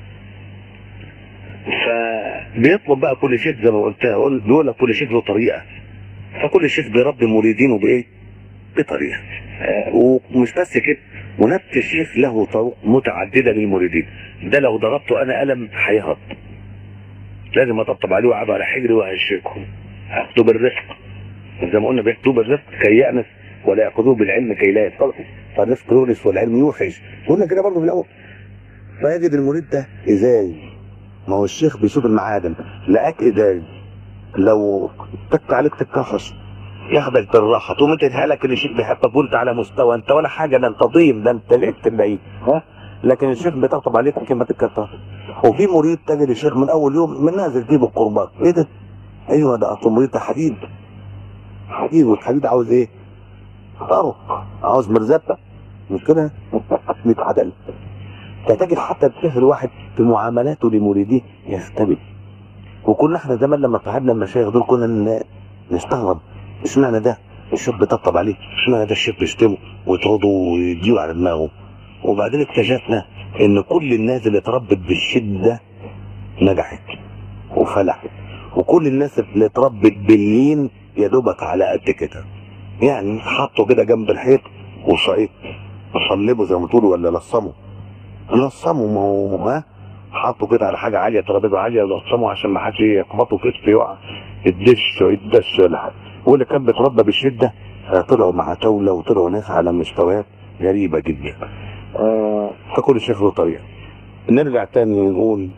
فبيطلب بقى كل شيء زي ما قلت قول- بيقول لك كل شيء له طريقه فكل شيء بيربي مريدينه بايه؟ بطريقه آه، ومش بس كده ونفس الشيخ له طرق متعدده للمريدين ده لو ضربته انا قلم هيهرب لازم اطبطب عليه واقعد على حجري وهشكه اخده بالرفق زي ما قلنا بياخدوه بالرفق كي يأنس ولا ياخذوه بالعلم كي لا يتفرق فالرفق يونس والعلم يوحش قلنا كده برضه في الاول فيجد المريد ده ازاي ما هو الشيخ بيشوف المعادن لقاك ازاي لو تك عليك تتكحش ياخدك بالراحه تقوم انت تهلك ان الشيخ بيحبك وانت على مستوى انت ولا حاجه ده انت ضيم ده انت لقيت بعيد ها لكن الشيخ بيطبطب عليك كلمه تتكسر وفي مريد تجد الشيخ من اول يوم من نازل جيب القربات ايه ده؟ ايوه ده اصل مريد ده حديد حديد والحديد عاوز ايه؟ طرق عاوز مرزبه مش كده؟ متعدل فتجد حتى الشيخ الواحد في معاملاته لمريديه يختبئ وكنا احنا زمان لما صاحبنا المشايخ دول كنا ن- نستغرب اشمعنى ده الشيخ بيطبطب عليه اشمعنى ده الشيخ بيشتمه ويطرده ويديله على دماغه وبعدين اكتشفنا ان كل الناس اللي اتربت بالشده نجحت وفلحت وكل الناس اللي اتربت باللين يا دوبك على قد كده يعني حطوا كده جنب الحيط وصعيد صلبوا زي ما تقولوا ولا لصموا لصموا ما هو ها حطوا كده على حاجه عاليه ترابيزه عاليه لصموا عشان ما حدش يخبطوا كتف يقع الدش يدش ولا حاجه واللي كان بيتربى بالشده آه، طلعوا مع تولة وطلعوا ناس على مستويات غريبة جدا آه فكل شيخ له طريقة نرجع تاني نقول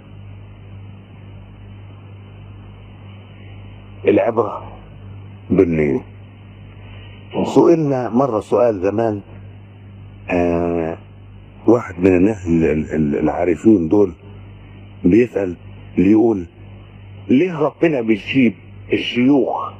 العبرة بالنية سئلنا مرة سؤال زمان آه واحد من الناس ال- ال- ال- العارفين دول بيسأل بيقول ليه ربنا بيسيب الشيوخ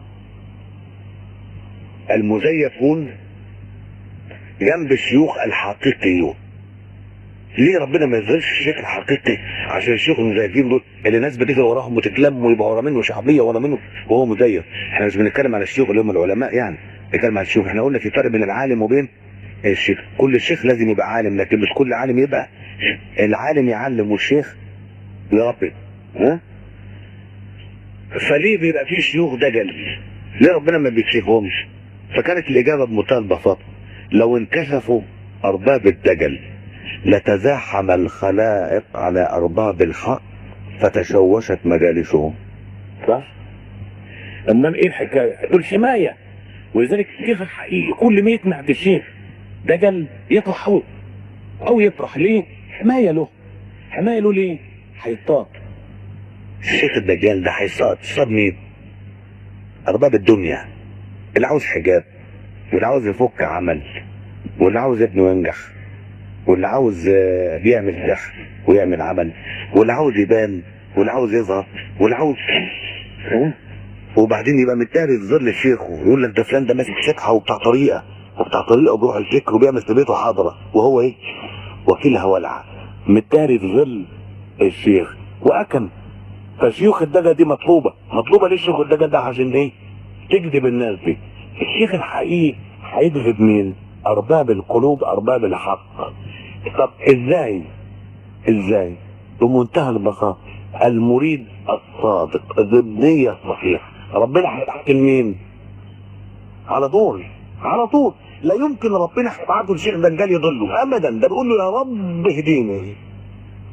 المزيفون جنب الشيوخ الحقيقيون ليه ربنا ما يظهرش الشيخ الحقيقي عشان الشيوخ المزيفين دول اللي الناس بتجري وراهم وتتلم ويبقى ورا منه شعبيه ورا منه وهو مزيف احنا مش بنتكلم على الشيوخ اللي هم العلماء يعني بنتكلم على الشيوخ احنا قلنا في فرق بين العالم وبين الشيخ كل شيخ لازم يبقى عالم لكن مش كل عالم يبقى العالم يعلم والشيخ يربي ها فليه بيبقى في شيوخ دجل ليه ربنا ما بيكشفهمش فكانت الإجابة بمنتهى البساطة لو انكشفوا أرباب الدجل لتزاحم الخلائق على أرباب الحق فتشوشت مجالسهم صح؟ امال ايه الحكايه؟ دول حمايه ولذلك الشيخ الحقيقي كل ما يقنع بالشيخ دجل يطرح هو او يطرح ليه؟ حمايه له حمايه له ليه؟ هيطاط الشيخ الدجال ده هيصاد صاد مين؟ أرباب الدنيا اللي عاوز حجاب واللي عاوز يفك عمل واللي عاوز ابنه ينجح واللي عاوز آه، بيعمل جح ويعمل عمل واللي عاوز يبان واللي عاوز يظهر واللي عاوز ها؟ وبعدين يبقى متداري في ظل شيخه يقول لك ده فلان ده ماسك سكحه وبتاع طريقه وبتاع طريقه وبيروح الفكر وبيعمل في بيته حاضره وهو ايه؟ وكيلها ولع متداري في ظل الشيخ واكم فشيوخ الدجا دي مطلوبه مطلوبه ليه شيوخ الدجا ده عشان ايه؟ تجذب الناس دي الشيخ الحقيقي هيجذب مين؟ ارباب القلوب ارباب الحق طب ازاي؟ ازاي؟ بمنتهى البساطه المريد الصادق ذو النية الصحيحة ربنا هيتحكم مين؟ على طول على طول لا يمكن ربنا هيبعته لشيخ دجال يضله ابدا ده بيقول له يا رب اهديني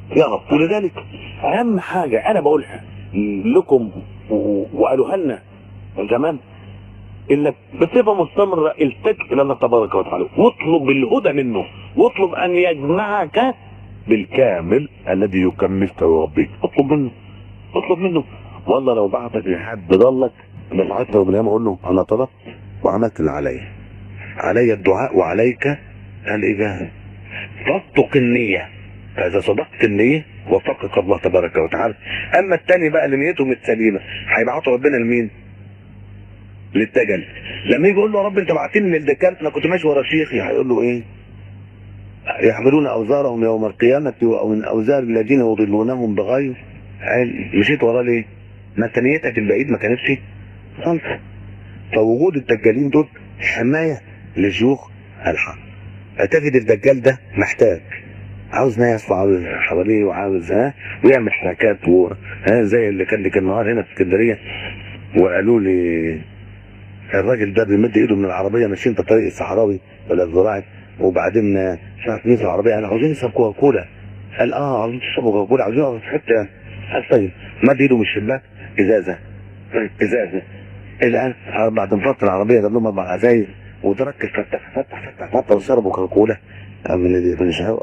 يا رب ولذلك اهم حاجه انا بقولها لكم و- وقالوها لنا زمان انك بصفه مستمره التج الى الله تبارك وتعالى واطلب الهدى منه واطلب ان يجمعك بالكامل الذي يكملك ويربيك اطلب منه اطلب منه والله لو بعتك لحد ضلك بالعشرة يوم القيامة اقول له انا طلبت وعملت اللي عليا علي الدعاء وعليك الاجابه صدق النيه فاذا صدقت النيه وفقك الله تبارك وتعالى اما التاني بقى اللي نيته مش سليمه هيبعته ربنا لمين؟ للدجل لما يجي يقول له يا رب انت بعتني للدجال انا كنت ماشي ورا شيخي هيقول له ايه؟ يحملون اوزارهم يوم القيامه ومن اوزار الذين يضلونهم بغير علم مشيت وراه ليه؟ ما انت نيتك البعيد ما كانتش صالحه فوجود الدجالين دول حمايه لشيوخ الحق اعتقد الدجال ده محتاج عاوز ناس وعاوز حواليه وعاوز ها ويعمل حركات و... ها زي اللي كان لك النهار هنا في اسكندريه وقالوا لي الراجل ده بيمد ايده من العربيه ماشيين في الطريق الصحراوي ولا الزراعي وبعدين آه، مش عارف نزل العربيه قال عاوزين نشرب كوكا كولا قال اه عاوزين تشربوا كوكا كولا عاوزين نقعد في حته قال طيب مد ايده من الشباك ازازه ازازه الان بعد ما فتره العربيه جاب لهم اربع ازايز وتركز فتح فتح فتح فتح وشربوا كوكا كولا من ال- من الشهوه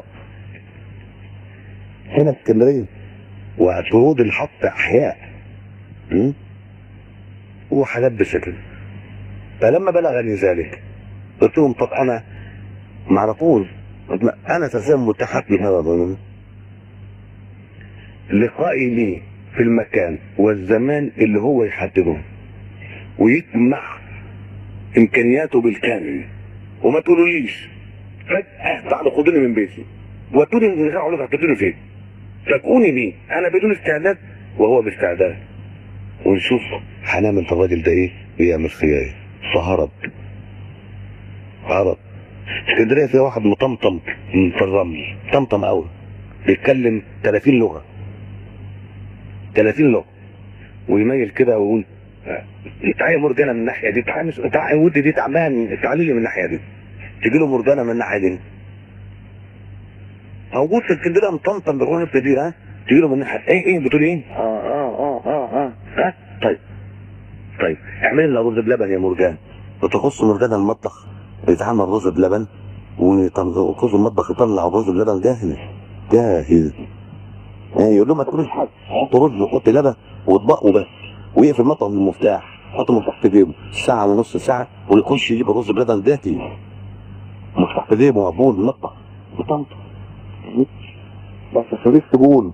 هنا في اسكندريه وشهود الحط احياء م? وحاجات بشكل فلما بلغني ذلك قلت لهم طب انا ما اعرفوش انا اساسا متحف بهذا الظلم لقائي ليه في المكان والزمان اللي هو يحدده ويجمع امكانياته بالكامل وما تقولوليش فجأة تعالوا خدوني من بيتي واتوني من غير اقول لك هتدوني فين فاجئوني بيه انا بدون استعداد وهو باستعداد ونشوف هنعمل في الراجل ده ايه بيعمل فيا ايه فهرب هرب اسكندريه فيها واحد مطمطم في الرمل طمطم قوي بيتكلم 30 لغه 30 لغه ويميل كده ويقول آه، تعالى مرجانه من الناحيه دي تعالى مش تعالى ودي دي تعبان تعالي لي من الناحيه دي تجي له مرجانه من الناحيه دي موجود في اسكندريه مطمطم بالغنى في دي ها تجي له من الناحيه ايه ايه بتقول ايه؟ اه اه اه اه اه ها طيب طيب اعمل لنا رز بلبن يا مرجان وتخص مرجان المطبخ يتعمل رز بلبن ويخص المطبخ يطلع الرز بلبن جاهز جاهز يعني يقول لهم ما تقولوش حاجه حطوا رز وحط لبن واطباق وبس ويقفل المطبخ بالمفتاح حط المفتاح في جيبه ساعه ونص ساعه ويخش يجيب الرز بلبن دافي مفتاح في جيبه مقبول المطبخ وطنطا بس خليك تقول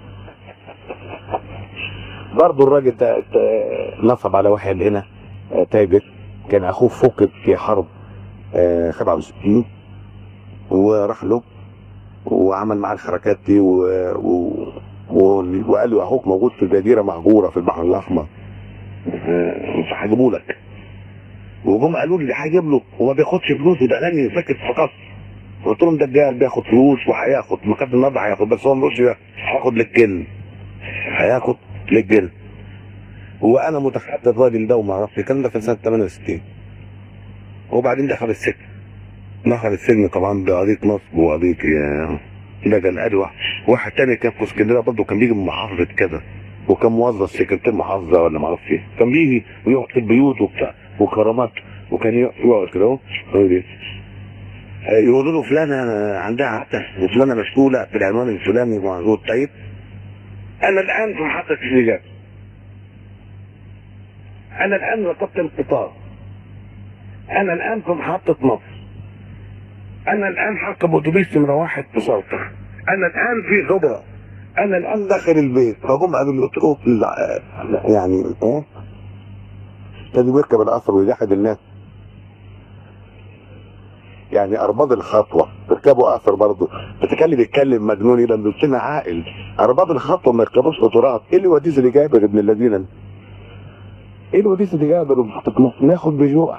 برضه الراجل ده ده نصب على واحد هنا آه، تاجر كان اخوه فقد في حرب آه، 67 وراح له وعمل معاه الحركات دي و... و... و... وقال له اخوك موجود في جزيره مهجوره في البحر الاحمر آه، فهجيبه لك وجم قالوا لي هجيب له وما بياخدش فلوس وده غني فاكر فقط قلت لهم ده الجاهل بياخد فلوس وهياخد مكان النهارده هياخد بس هو ما بيقولش هاخد للجن هياخد للجن وانا متحدى الراجل ده وما اعرفش الكلام ده في سنه 68 وبعدين دخل السجن دخل السجن طبعا بقضيه نصب وقضيه يا- ده كان ادي واحد واحد تاني كان في اسكندريه برضه كان بيجي من محافظه كذا وكان موظف سكرتير محافظه ولا ما اعرفش ايه كان بيجي ويقعد في البيوت وبتاع وكرامات وكان يقعد كده اهو يقول ايه يقولوا له فلانه عندها عقده وفلانه مسؤوله في العنوان الفلاني موجود طيب انا الان في محطه الرجال انا الان ركبت القطار انا الان في محطه مصر انا الان هركب اتوبيس نمره واحد في شرطه انا الان في غبره انا الان داخل البيت فهم قالوا لي اتركوا في الع- يعني ايه كان بيركب القصر ويجحد الناس يعني ارباب الخطوه تركبوا قصر برضه بتكلم بيتكلم مجنون يبقى قلت لنا عاقل ارباب الخطوه ما يركبوش قطارات ايه اللي وديس اللي جايبه ابن الذين ده؟ ايه اللي وديس اللي جايبه محطه مصر ناخد بجوع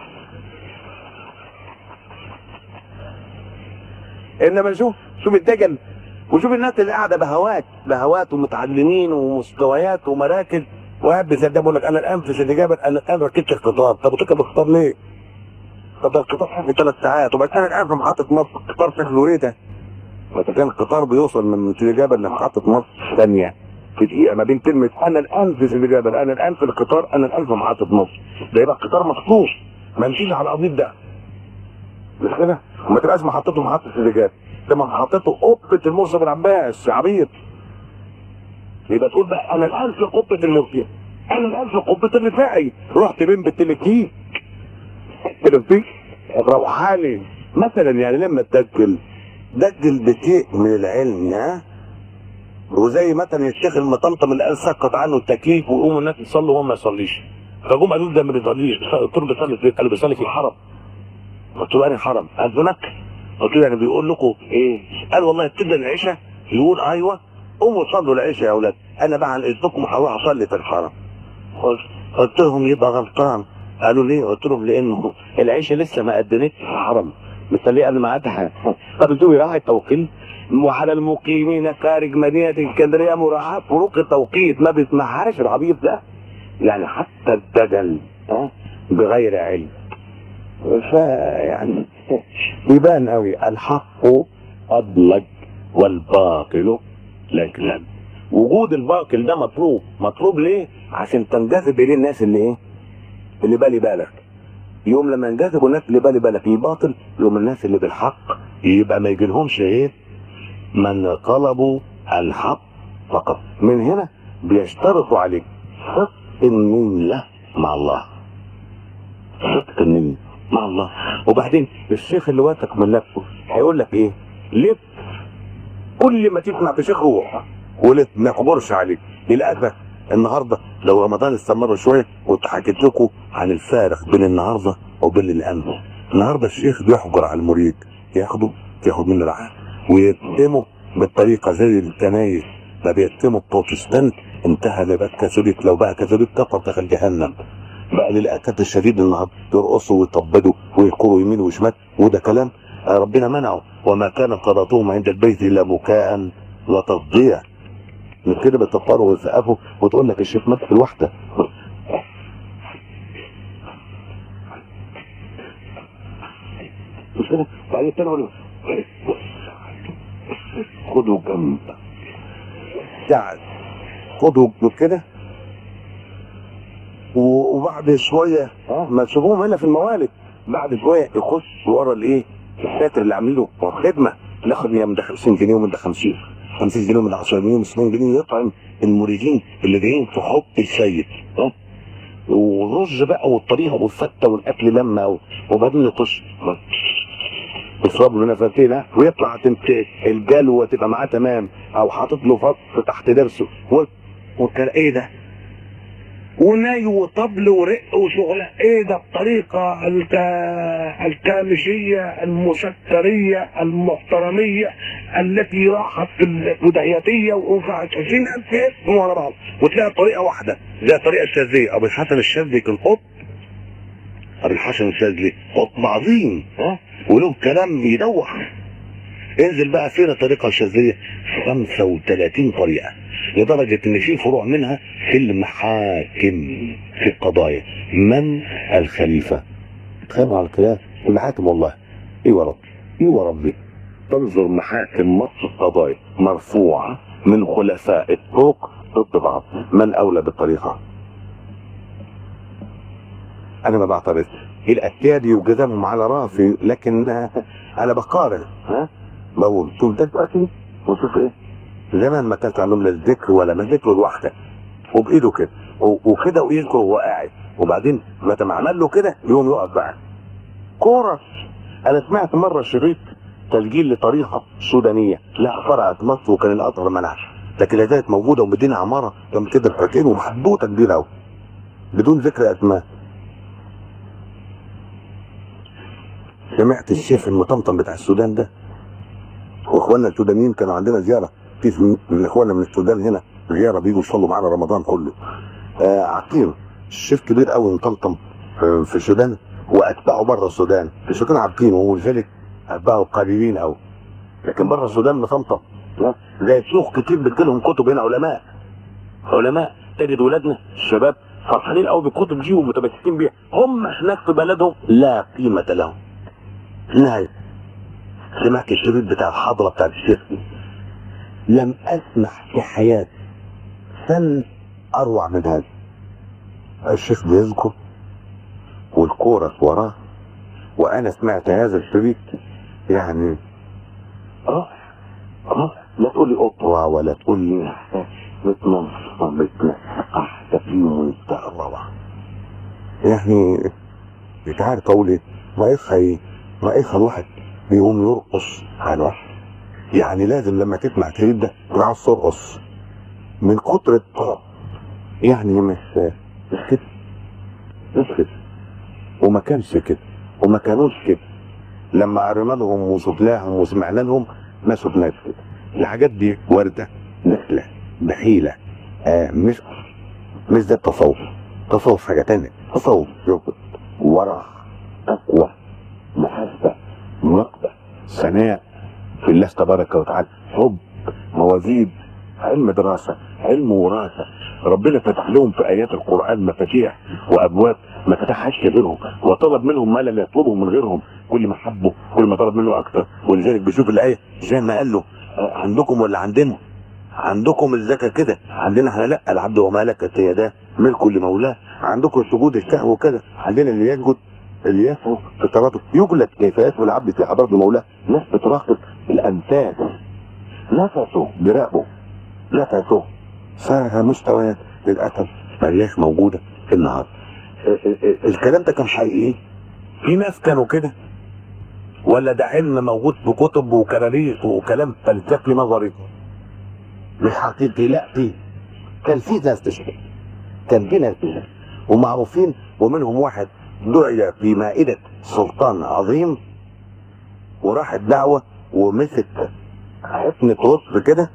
انما شوف شوف الدجل وشوف الناس اللي قاعده بهوات بهوات ومتعلمين ومستويات ومراكز وقاعد بيصدق بقول لك انا الان في سيدي جابر انا الان ركبت القطار طب وتركب القطار ليه؟ طب ده القطار في ثلاث ساعات وبعد انا الان في محطه مصر القطار في فلوريدا فكان القطار بيوصل من سيدي جابر لمحطة مصر ثانية في دقيقة ما بين كلمة أنا الآن في سيدي جابر أنا الآن في القطار أنا الآن في محطة مصر ده يبقى القطار مخصوص ما يمشيش على القضيب ده مش كده؟ وما تبقاش محطته محطة سيدي جابر ده محطته قبة المرسي بن عباس يا عبيط يبقى تقول بقى أنا الآن في قبة المرسي أنا الآن في قبة الرفاعي رحت بين بالتلكيك التلكيك روحاني مثلا يعني لما تدجل دجل بشيء من العلم ها وزي مثلا الشيخ المطمطم اللي قال سقط عنه التكليف ويقوموا الناس يصلوا وهو ما يصليش فجم قالوا له ده ما بيصليش قلت له بيصلي فين؟ قالوا بيصلي في الحرم قلت له انهي حرم؟ قال له هناك قلت له يعني بيقول لكم ايه؟ قال والله بتبدا العشاء يقول ايوه قوموا صلوا العشاء يا اولاد انا بقى عن اذنكم هروح اصلي في الحرم قلت قلت لهم يبقى غلطان قالوا ليه؟ قلت لهم لانه العشاء لسه ما قدمتش في الحرم مثالي انا معادها قلت له راح التوكيل وعلى المقيمين خارج مدينه اسكندريه مراعاه فروق التوقيت ما بيسمعهاش العبيط ده يعني حتى الدجل ها بغير علم فيعني يبان قوي الحق اضلج والباطل لجلج وجود الباطل ده مطلوب مطلوب ليه عشان تنجذب اليه الناس اللي ايه اللي بالي بالك يوم لما ينجذبوا الناس اللي بالي بالك للباطل يوم الناس اللي بالحق يبقى ما يجيلهمش ايه من طلبوا الحق فقط من هنا بيشترطوا عليك صدق النية مع الله صدق النية مع الله وبعدين الشيخ اللي واثق من نفسه هيقول لك ايه لف كل ما تسمع في شيخ روح ولف ما يكبرش عليك للاسف النهارده لو رمضان استمر شويه كنت حكيت لكم عن الفارق بين النهارده وبين الامس النهارده الشيخ بيحجر على المريد ياخده ياخد منه العهد ويتمه بالطريقه زي الكنايس ما بيتموا البروتستانت انتهى لبقى كاثوليك لو بقى كاثوليك كفر دخل جهنم بقى للاسف الشديد النهارده يرقصوا ويطبلوا ويذكروا يمين وشمال وده كلام آه، ربنا منعه وما كان قراتهم عند البيت الا بكاء وتصديع من كده بتفطروا ويسقفوا وتقول لك الشيخ مات في الوحده مش كده بعدين تاني اقول له خدوا جنب قاعد خدوا جنب كده و- وبعد شويه اه ما تشوفوهم هنا في الموالد بعد شويه يخش ورا الايه الساتر اللي عاملين له خدمه ناخد من ده 50 جنيه ومن ده 50 50 جنيه ومن ده 10 جنيه ومن 60 جنيه يطعم المريدين اللي جايين في حب السيد اه والرز بقى والطريقه والفته والاكل لما و- وبعدين يخش يشرب له نفسين ها ويطلع تنت الجلوه تبقى معاه تمام او حاطط له فص تحت درسه و- وكان ايه ده؟ وناي وطبل ورق وشغله ايه ده الطريقه الك... الكامشيه المستريه المحترميه التي راحت في البداياتيه ورفعت 20000 اسم ورا بعض وتلاقي طريقه واحده زي الطريقه الشاذليه ابو الحسن الشاذلي كان قط ابو الحسن الشاذلي قطب عظيم ها وله كلام يدوح انزل بقى فين الطريقه الشاذليه 35 طريقه لدرجه ان في فروع منها في المحاكم في القضايا من الخليفه تخيلوا على الكلام المحاكم والله ايوه ربي ايوه ربي تنظر محاكم مصر القضايا مرفوعه من خلفاء الطرق ضد بعض من اولى بالطريقه انا ما بعترض الاتياد يوجدهم على راسي لكن آه، انا بقارن ها بقول شوف ده دلوقتي وشوف ايه زمان ما كانش عندهم لا الذكر ولا ما ذكر الواحده وبايده كده و- وكده ويذكر وهو قاعد وبعدين متى ما عمل له كده يقوم يقف بقى كورس انا سمعت مره شريط تسجيل لطريقه سودانيه لا فرعت مصر وكان القطر منعها لكن لا زالت موجوده ومدينه عماره جنب كده الفاتين ومحدوته كبيره قوي بدون ذكر اسماء سمعت الشيخ المطمطم بتاع السودان ده واخواننا السودانيين كانوا عندنا زياره في من اخواننا من السودان هنا زياره بيجوا يصلوا معانا رمضان كله آه عقيم الشيخ كبير قوي مطمطم آه، في السودان واتباعه بره السودان في السودان عارفينه ولذلك اتباعه قليلين قوي لكن بره السودان مطمطم لا، زي شيوخ كتير بتجيلهم كتب هنا علماء علماء تجد ولادنا الشباب فرحانين قوي بالكتب دي ومتمسكين بيها هم هناك في بلدهم لا قيمه لهم نهايه سمعت الشريط بتاع الحضرة بتاع الشيخ لم اسمع في حياتي فن اروع من هذا الشيخ بيذكر والكورس وراه وانا سمعت هذا الشريط يعني رائع رائع لا تقول لي اطوى ولا تقول لي متنصفه متنسقه ده في منتهى الروعه يعني مش عارف اقول ايه ناقصها ايه ناقصها الواحد بيقوم يرقص على الواحد يعني لازم لما تسمع الشريط ده تعرف ترقص من كتر الطرب يعني مش مش كده مش كده وما كانش كده وما كانوش كده لما عرفنا لهم وشفناهم وسمعنا لهم ما شفناش كده الحاجات دي وارده داخله بحيله آه مش مش ده التصوف تصوف حاجه تانية تصوف شوف ورع تقوى محبه مراقبه ثناء في الله تبارك وتعالى حب موازيد علم دراسه علم وراثه ربنا فتح لهم في ايات القران مفاتيح وابواب ما فتحهاش غيرهم وطلب منهم ما لا يطلبه من غيرهم كل ما حبه كل ما طلب منه اكتر ولذلك بيشوف الايه زي ما قال له آه، عندكم ولا عندنا عندكم الزكاه كده عندنا احنا لا العبد وما ملكت يداه ملك لمولاه عندكم السجود الشهوه كده عندنا اللي يسجد اللي يسجد في التراتب يجلد كيف يسجد العبد في حضره مولاه ناس بتراقب الانفاس نفسه براقبه نفسه فيها مستويات للاسف ملياش موجوده في النهارده ال- ال- ال- الكلام ده كان حقيقي في ناس كانوا كده ولا ده علم موجود في كتب وكراريس وكلام فلسفي نظري مش حقيقي لا في كان في ناس تشبه كان في ناس تشبه ومعروفين ومنهم واحد دعي في مائدة سلطان عظيم وراح الدعوة ومسك حفنة وصف كده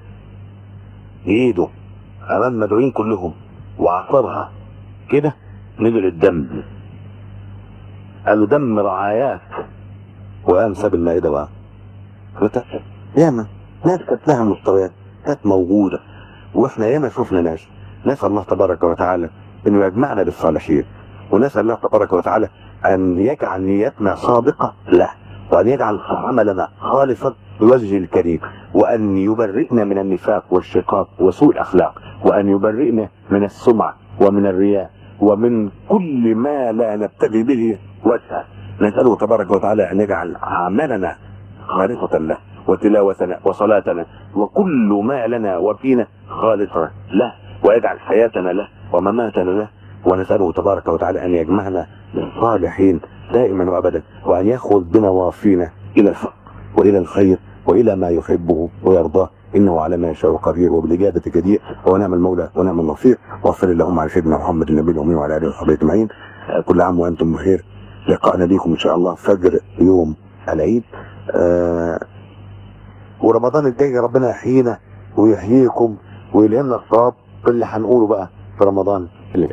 بإيده أمام المدعوين كلهم وعصرها كده نزل الدم قال له دم رعاياك وقام ساب المائدة بقى وت- ياما ناس كانت لها مستويات كانت موجودة واحنا ياما شفنا ناس نسأل الله تبارك وتعالى انه يجمعنا بالصالحين ونسأل الله تبارك وتعالى ان يجعل نيتنا صادقة له وان يجعل عملنا خالصا بوجهه الكريم وان يبرئنا من النفاق والشقاق وسوء الاخلاق وان يبرئنا من السمعة ومن الرياء ومن كل ما لا نبتغي به وجهه نسأله تبارك وتعالى أن يجعل أعمالنا خالصة له وتلاوتنا وصلاتنا وكل ما لنا وفينا خالصا له ويجعل حياتنا له ومماتنا له ونسأله تبارك وتعالى أن يجمعنا صالحين دائما وأبدا وأن يأخذ بنواصينا إلى الحق وإلى الخير وإلى ما يحبه ويرضاه إنه على ما يشاء قدير وبالإجابة جدير ونعم المولى ونعم النصير وصل اللهم على سيدنا محمد النبي الأمي وعلى آله وصحبه أجمعين آه، كل عام وأنتم بخير لقاءنا بكم إن شاء الله فجر يوم العيد آه ورمضان الجاي ربنا يحيينا ويحييكم ويلهمنا الصواب في اللي هنقوله بقى في رمضان